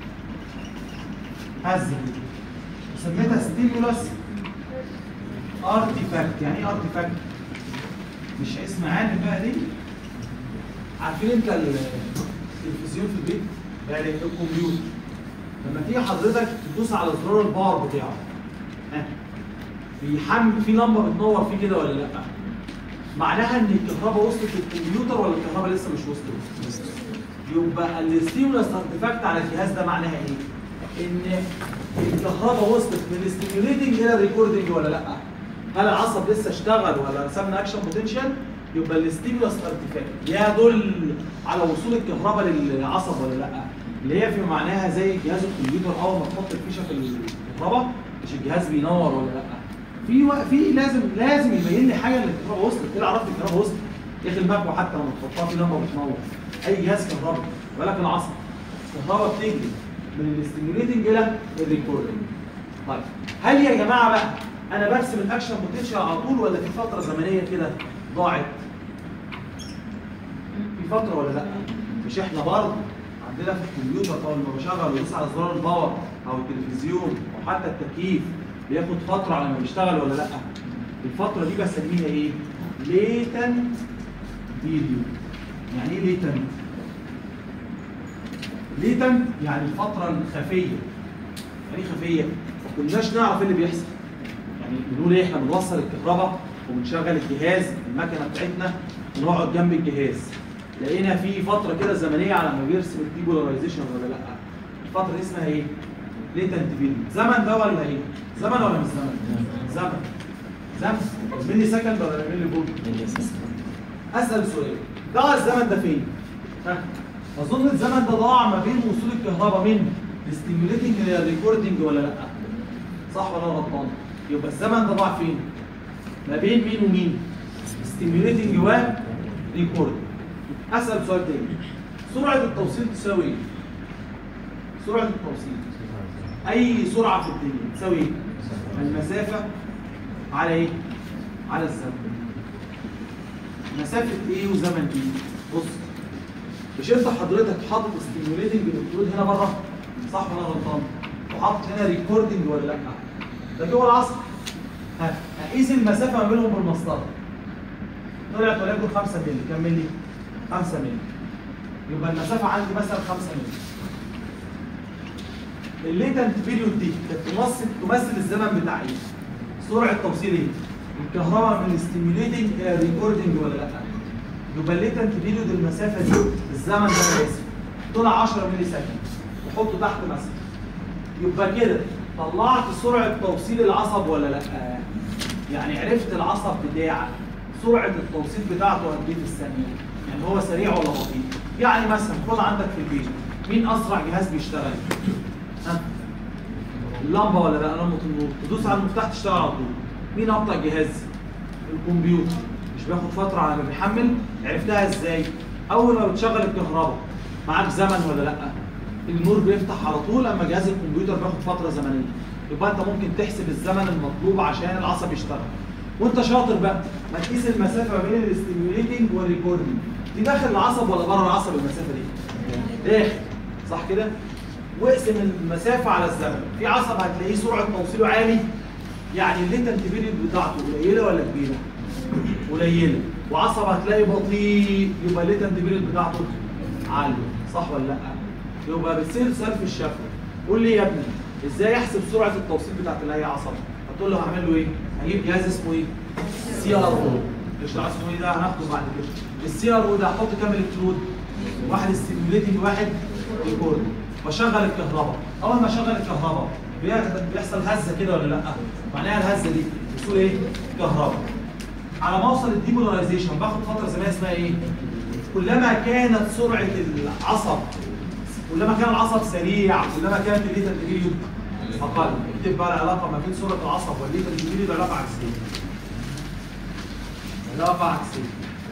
هزه كده وسميتها ستيمولاس ارتيفاكت يعني ايه ارتيفاكت مش اسم عام بقى دي عارفين انت ال- التلفزيون في البيت يعني الكمبيوتر لما تيجي حضرتك تدوس على زرار الباور بتاعه ها بيحمل في لمبه بتنور فيه كده ولا لا معناها ان الكهرباء وصلت للكمبيوتر ولا الكهرباء لسه مش وصلت يبقى الستيمولاس ارتيفاكت على الجهاز ده معناها ايه ان الكهرباء وصلت من الستيميوليتنج الى الريكوردنج ولا لا هل العصب لسه اشتغل ولا رسمنا اكشن بوتنشال يبقى الستيمولاس ارتيفاكت يدل على وصول الكهرباء للعصب ولا لا اللي هي في معناها زي جهاز الكمبيوتر اول ما تحط الفيشه في الكهرباء مش الجهاز بينور ولا لا في و... في لازم لازم يبين لي حاجه ان الكهرباء وصلت ايه اللي عرفت الكهرباء وصلت ايه المكوى حتى لما تحطها في لمبه بتنور اي جهاز كهرباء ولكن العصب الكهرباء بتجري من الاستيميوليتنج الى الريكوردنج طيب هل يا جماعه بقى انا برسم الاكشن بوتنشال على طول ولا في فتره زمنيه كده ضاعت في فتره ولا لا مش احنا برضه عندنا في الكمبيوتر اول ما بشغل ويدوس على زرار الباور او التلفزيون او حتى التكييف بياخد فتره على ما بيشتغل ولا لا الفتره دي بسميها ايه ليتنت فيديو يعني ايه ليتنت ليتنت يعني الفتره الخفيه يعني ايه خفيه ما كناش نعرف ايه اللي بيحصل يعني بنقول ايه احنا بنوصل الكهرباء وبنشغل الجهاز المكنه بتاعتنا ونقعد جنب الجهاز لقينا في فتره كده زمنيه على ما بيرسم الديبولاريزيشن ولا لا الفتره دي اسمها ايه ليتنت فيديو زمن ده ولا ايه زمن ولا مش زمن زمن زمن ملي سكند ولا ملي فولت اسال سؤال ضاع الزمن ده فين ها اظن الزمن ده ضاع ما بين وصول الكهرباء من الستيميوليتنج للريكوردنج ولا لا صح ولا أنا غلطان يبقى الزمن ده ضاع فين ما بين مين ومين ستيميوليتنج وريكوردنج اسال سؤال تاني سرعه التوصيل تساوي ايه؟ سرعه التوصيل اي سرعه في الدنيا تساوي ايه؟ المسافه على ايه؟ على الزمن مسافه ايه وزمن ايه؟ بص مش انت حضرتك حاطط ستيميوليتنج الكترود هنا بره صح ولا أنا غلطان؟ وحاطط هنا ريكوردنج ولا لا؟ ده جوه العصر ها هقيس المسافه ما بينهم بالمسطره طلعت وليكن 5 مللي كام مللي؟ 5 مللي يبقى المسافه عندي مثلا 5 مللي الليتنت بيريود دي كانت تمثل تمثل الزمن بتاع ايه؟ سرعه توصيل ايه؟ الكهرباء من الستيميوليتنج الى الريكوردنج ولا لا؟ يبقى الليتنت بيريود المسافه دي الزمن ده انا اسف طلع 10 مللي سكند وحطه تحت مثلا يبقى كده طلعت سرعه توصيل العصب ولا لا؟ يعني عرفت العصب بتاعك سرعه التوصيل بتاعته قد ايه في الثانيه؟ يعني هو سريع ولا بطيء؟ يعني مثلا خد عندك في البيت مين اسرع جهاز بيشتغل؟ ها؟ اللمبه ولا لا لمبه النور تدوس على المفتاح تشتغل على طول مين ابطا جهاز؟ الكمبيوتر مش بياخد فتره على ما بيحمل عرفتها ازاي؟ اول ما بتشغل الكهرباء معاك زمن ولا لا؟ النور بيفتح على طول اما جهاز الكمبيوتر بياخد فتره زمنيه يبقى انت ممكن تحسب الزمن المطلوب عشان العصب يشتغل وانت شاطر بقى ما تقيس المسافه ما بين الاستيميوليتنج والريكوردنج دي داخل العصب ولا بره العصب المسافه دي؟ داخل صح كده؟ واقسم المسافه على الزمن في عصب هتلاقيه سرعه توصيله عالي يعني الليتنت بيريد بتاعته قليله ولا كبيره؟ قليله وعصب هتلاقي بطيء يبقى الليتنت بيريد بتاعته عاليه صح ولا لا؟ يبقى بتصير سؤال في الشفوي قول لي يا ابني ازاي احسب سرعه التوصيل بتاعت اي عصب؟ هتقول له هعمل له ايه؟ هجيب جهاز اسمه ايه؟ سي ار او مش عارف اسمه ايه ده هناخده بعد كده السي ار او ده هحط كام الكترود؟ واحد ستيميوليتنج واحد ريكورد بشغل الكهرباء اول ما اشغل الكهرباء بيحصل- بيحصل هزه كده ولا لا؟ معناها الهزه دي بتقول ايه؟ كهرباء على ما اوصل الديبولاريزيشن باخد فتره زمنيه اسمها ايه؟ كلما كانت سرعه العصب كلما كان العصب سريع كلما كانت الليتر بيريود اقل اكتب بقى العلاقه ما بين سرعه العصب والليتر بيريود علاقه عكسيه علاقه عكسيه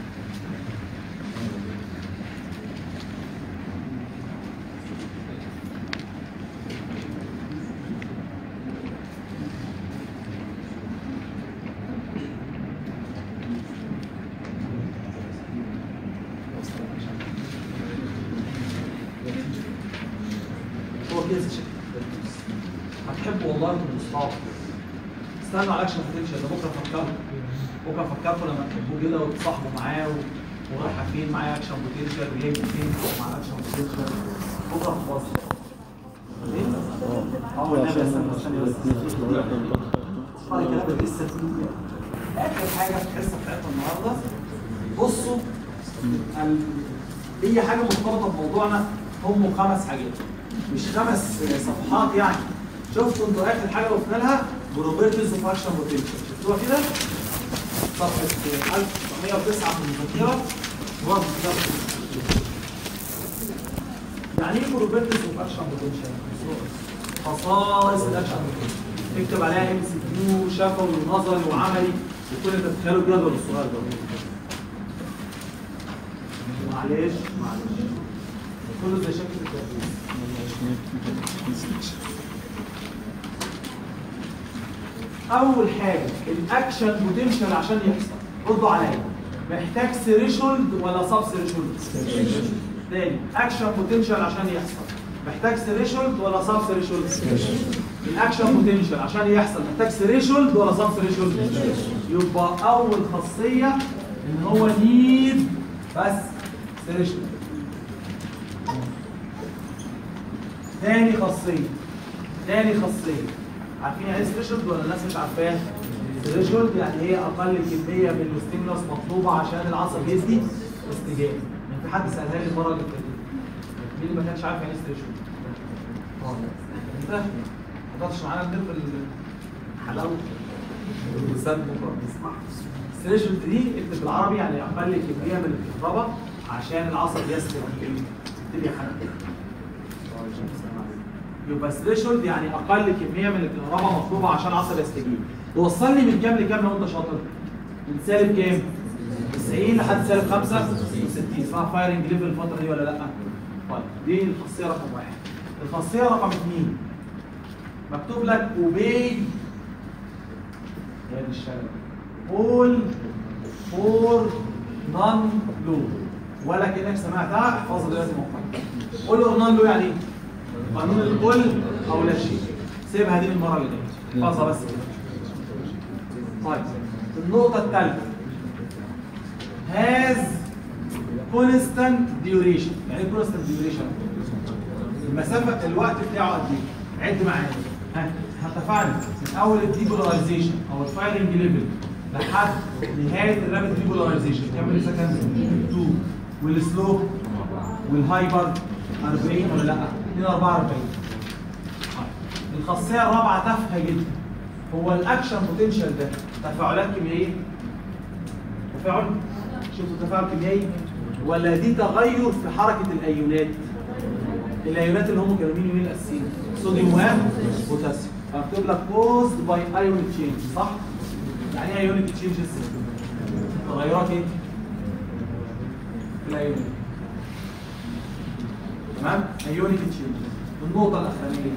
هو كده شكل هتحبوا والله انتوا اصحاب استنوا على اكشن بوتنشال ده بكره فكروا بكره فكروا لما تحبوه كده وتصاحبوا معاه و... ورايحه فين معايا اكشن بوتنشال وجاي فين مع الاكشن بوتنشال بكره في مصر ايه؟ اه والنبي استنى استنى بس بعد كده لسه في اخر حاجه في الحصه بتاعتنا النهارده بصوا ال... هي حاجه مرتبطه بموضوعنا هم خمس حاجات مش خمس صفحات يعني شفتوا انتوا اخر حاجه وصلنا لها بروبرتيز اوف اكشن بوتنشال شفتوها كده صفحه 1909 في المذكره برضه كتاب يعني ايه بروبرتيز اوف اكشن بوتنشال خصائص الاكشن بوتنشال اكتب عليها ام سي كيو شفوي ونظري وعملي وكل اللي تتخيلوا الجدول الصغير ده معلش معلش كله زي شكل التدريس اول حاجه الاكشن بوتنشال عشان يحصل ردوا عليا محتاج ثريشولد ولا سب ثريشولد تاني اكشن بوتنشال عشان يحصل محتاج ثريشولد ولا سب ثريشولد الاكشن بوتنشال عشان يحصل محتاج ثريشولد ولا سب ثريشولد يبقى اول خاصيه ان هو نيد بس ثريشولد تاني خاصيه تاني خاصيه عارفين يعني ايه ثريشولد ولا الناس مش عارفاها ثريشولد يعني هي اقل كميه من الستيمولس مطلوبه عشان العصب يدي استجابه يعني في حد سالها لي المره اللي فاتت مين اللي ما كانش عارف يعني ايه ثريشولد اه انت ما حضرتش معانا الدرب الحلاوه والوسام بكره بنسمع الثريشولد دي اكتب بالعربي يعني اقل كميه من الكهرباء عشان العصب يسلم تبتدي حركه يبقى ثريشولد يعني اقل كميه من الكهرباء مطلوبه عشان العصب يستجيب توصلني من كام لكام لو انت شاطر من سالب كام 90 لحد سالب 65 دي اسمها فايرنج ليفل الفتره دي ولا لا؟ طيب دي الخاصيه رقم واحد الخاصيه رقم اثنين مكتوب لك اوبي يا دي الشغل all for non law ولا كانك سمعتها احفظها دلوقتي موقعها قول اور نون لو يعني ايه؟ قانون الكل او لا شيء سيبها دي المره اللي جايه احفظها بس كده طيب النقطه الثالثه has constant duration يعني ايه constant duration المسافه الوقت بتاعه قد ايه عد معايا ها اتفقنا من اول الديبولاريزيشن او الفايرنج ليفل لحد نهايه الرابid ديبولاريزيشن كام سكند 2 والسلو والهايبر 40 ولا لا 244 الخاصيه الرابعه تافهه جدا هو الاكشن بوتنشال ده تفاعلات كيميائيه تفاعل شفتوا تفاعل كيميائي ولا دي تغير في حركه الايونات الايونات اللي هم كانوا مين مين الاساسيين صوديوم وبوتاسيوم فمكتوب لك caused باي ايون تشينج صح يعني ايه ايونيك تشينجز تغيرات ايه في الايونات تمام ايونيك تشينجز النقطه الاخرانيه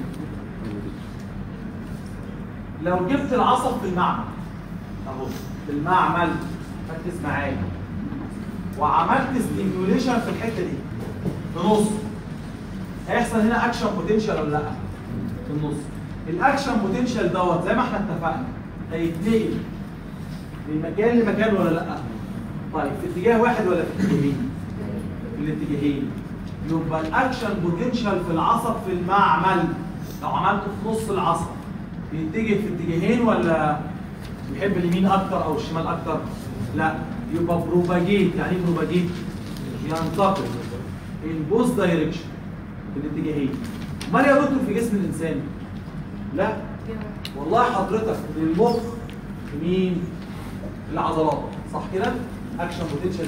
لو جبت العصب في المعمل اهو في المعمل ركز معايا وعملت ستيميوليشن في الحته دي في نص هيحصل هنا اكشن بوتنشال ولا لا؟ في النص الاكشن بوتنشال دوت زي ما احنا اتفقنا هيتنقل من مكان لمكان ولا لا؟ طيب في اتجاه واحد ولا في اتجاهين؟ في الاتجاهين يبقى الاكشن بوتنشال في العصب في المعمل لو عملته في نص العصب بيتجه في اتجاهين ولا يحب اليمين اكتر او الشمال اكتر؟ لا يبقى بروباجيت يعني ايه بروباجيت؟ ينتقل in both direction في الاتجاهين امال يا دكتور في جسم الانسان لا والله حضرتك من المخ لمين العضلات صح كده اكشن بوتنشال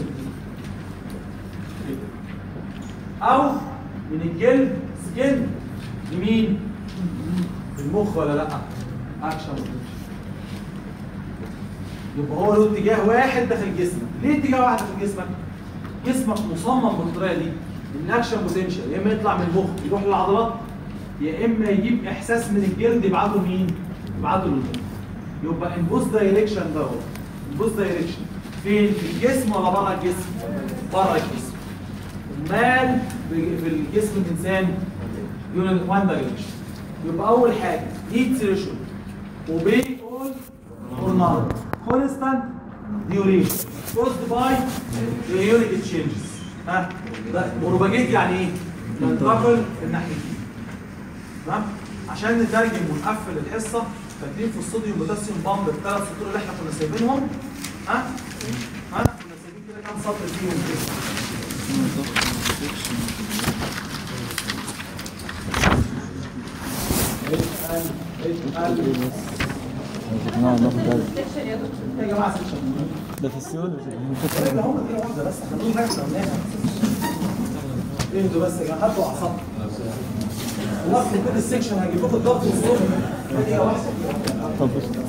او من الجلد سكن لمين المخ ولا لا اكشن بوتنشال يبقى هو له اتجاه واحد داخل جسمك ليه اتجاه واحد داخل جسمك جسمك مصمم بالطريقه دي ان الاكشن بوتنشال يا اما يطلع من المخ يروح للعضلات يا اما يجيب احساس من الجلد يبعته لمين؟ يبعته للجلد يبقى ان بوث دايركشن دوت ان بوث دايركشن فين؟ في الجسم ولا بره الجسم؟ بره الجسم امال في في الجسم الانسان يونت وان دايركشن يبقى اول حاجه هيت ثريشولد وبي اول اور نوت كونستانت ديوريشن كوزد باي يونت تشينجز ها ده بروباجيت يعني ايه؟ ينتقل الناحيتين تمام عشان نترجم ونقفل الحصه فاكرين في الصوديوم بوتاسيوم بامب الثلاث سطور اللي احنا كنا سايبينهم ها ها كنا سايبين كده كام سطر فيهم كده اتقل اتقل نعم ناخد بالك يا جماعه سيكشن ده في السيول لا هم كده واحده بس احنا كل حاجه عملناها اهدوا بس يا جماعه هاتوا اعصابكم وقت كده السكشن هجيب لكم الضغط والصوت دقيقه واحده طب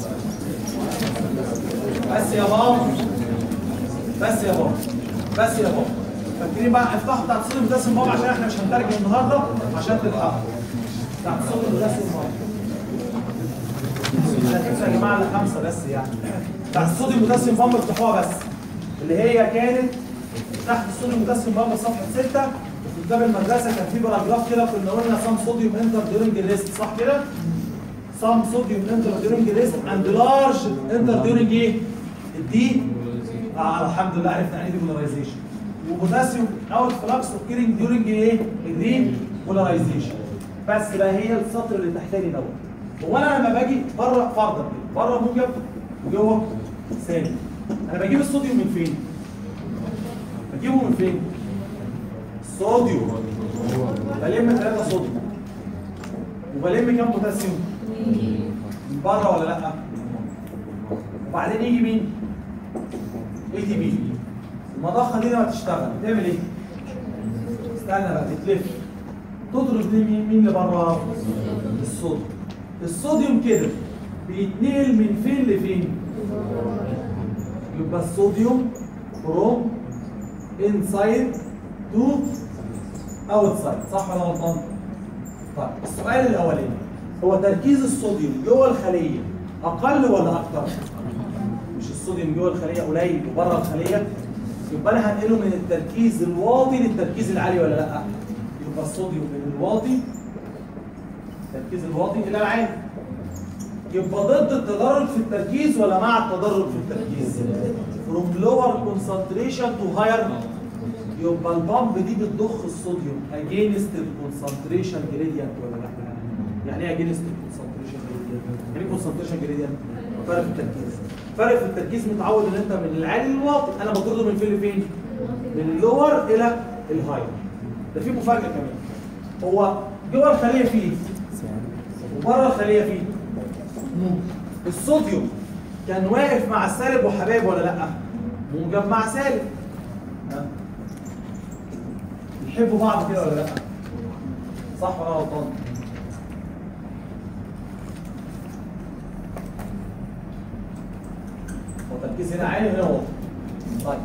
بس يا بابا بس يا بابا بس يا بابا فاكرين بقى افتحوا بتاعت الصوت المدسم بابا عشان احنا مش هنترجم النهارده عشان تلحقوا بتاعت الصوت المدسم بابا يا جماعه لا خمسه بس يعني بتاعت الصوت المدسم بابا افتحوها بس اللي هي كانت تحت الصوت المدسم بابا صفحه 6 وفي كتاب المدرسه كان في باراجراف كده كنا قلنا سام صوديوم انتر ديورنج الريست صح كده؟ some sodium enter during rest and large enter during ايه؟ الدي آه الحمد لله عرفنا يعني ايه ديبولاريزيشن وبوتاسيوم اوت فلكس اوكيرنج during ايه؟ الري بولاريزيشن بس بقى هي السطر اللي تحتاني دوت هو انا لما باجي بره فرضا كده بره موجب وجوه سالب انا بجيب الصوديوم من فين؟ بجيبه من فين؟ الصوديوم بلم ثلاثة صوديوم وبلم كام بوتاسيوم؟ من بره ولا لا؟ وبعدين يجي مين؟ اي تي بي المضخه دي لما تشتغل تعمل ايه؟ استنى بقى تتلف تطرد دي مين مين اللي بره؟ الصوديوم الصوديوم كده بيتنقل من فين لفين؟ يبقى الصوديوم فروم انسايد تو اوتسايد صح ولا غلطان؟ طيب السؤال الاولاني هو تركيز الصوديوم جوه الخليه اقل ولا اكتر؟ مش الصوديوم جوه الخليه قليل وبره الخليه يبقى انا هنقله من التركيز الواطي للتركيز العالي ولا لا؟ يبقى الصوديوم من الواطي التركيز الواطي الى العالي يبقى ضد التدرج في التركيز ولا مع التدرج في التركيز؟ from lower concentration to higher يبقى البامب دي بتضخ الصوديوم against الكونسنتريشن gradient ولا لا؟ يعني ايه against الكونسنتريشن gradient؟ يعني ايه concentration gradient؟ فرق في التركيز فرق في التركيز متعود ان انت من العالي للواطي انا بطرده من فين لفين؟ من اللور الى الهاير ده في مفاجاه كمان هو جوه الخليه فيه وبره الخليه فيه الصوديوم كان واقف مع السالب وحبايب ولا لا؟ موجب مع سالب ها؟ يحبوا بعض كده ولا لا؟ صح ولا غلطان؟ هو التركيز هنا عالي وهنا واطي طيب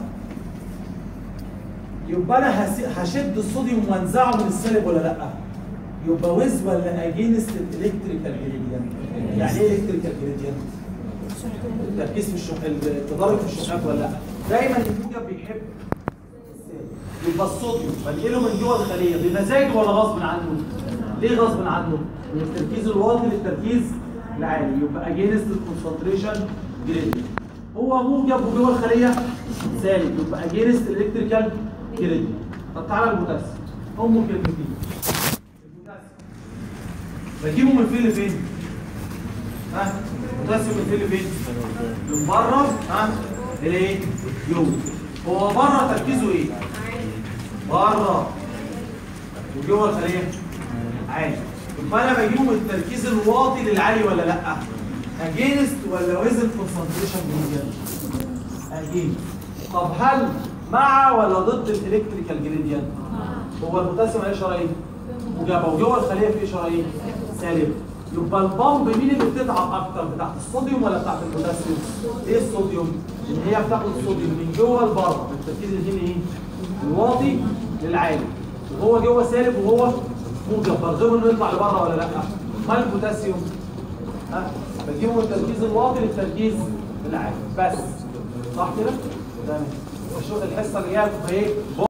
يبقى انا هسي- هشد الصوديوم وانزعه من السالب ولا لا؟ يبقى ويز ولا اجينست الالكتريكال جريدينت؟ يعني ايه الكتريكال جريدينت؟ التركيز في الشح... التدرج في الشحنات ولا لا؟ دايما الموجب بيحب السالب. يبقى الصوديوم بنقله من جوه الخليه بمزاجه ولا غصب عنه؟ ليه غصب عنه؟ من التركيز الواطي للتركيز العالي يبقى اجينست الكونسنتريشن جريدينت هو موجب وجوه الخليه سالب يبقى اجينست الالكتريكال جريدينت طب تعالى البوتاسيوم هم كلمتين البوتاسيوم بجيبه من فين لفين؟ ها؟ البوتاسيوم من فين لفين؟ من بره ها؟ للايه؟ جوه هو بره تركيزه ايه؟ بره وجوه الخليه عالي يبقى انا بجيبه من التركيز الواطي للعالي ولا لا؟ اجينست ولا وزن كونسنتريشن جريدينت؟ اجينست طب هل مع ولا ضد الالكتريكال جريدينت؟ هو البوتاسيوم عليه اشاره ايه؟ موجبه وجوه الخليه في اشاره ايه؟ سالبه يبقى البامب مين اللي بتتعب اكتر بتاعت الصوديوم ولا بتاعت البوتاسيوم؟ ايه الصوديوم؟ ان هي بتاخد الصوديوم من جوه لبره التركيز الهنا ايه؟ الواطي للعالي وهو جوه سالب وهو موجب برغم انه يطلع لبره ولا لا؟ ما البوتاسيوم؟ ها؟ بجيبه من التركيز الواطي للتركيز العالي بس صح كده؟ تمام الحصه اللي جايه هتبقى ايه؟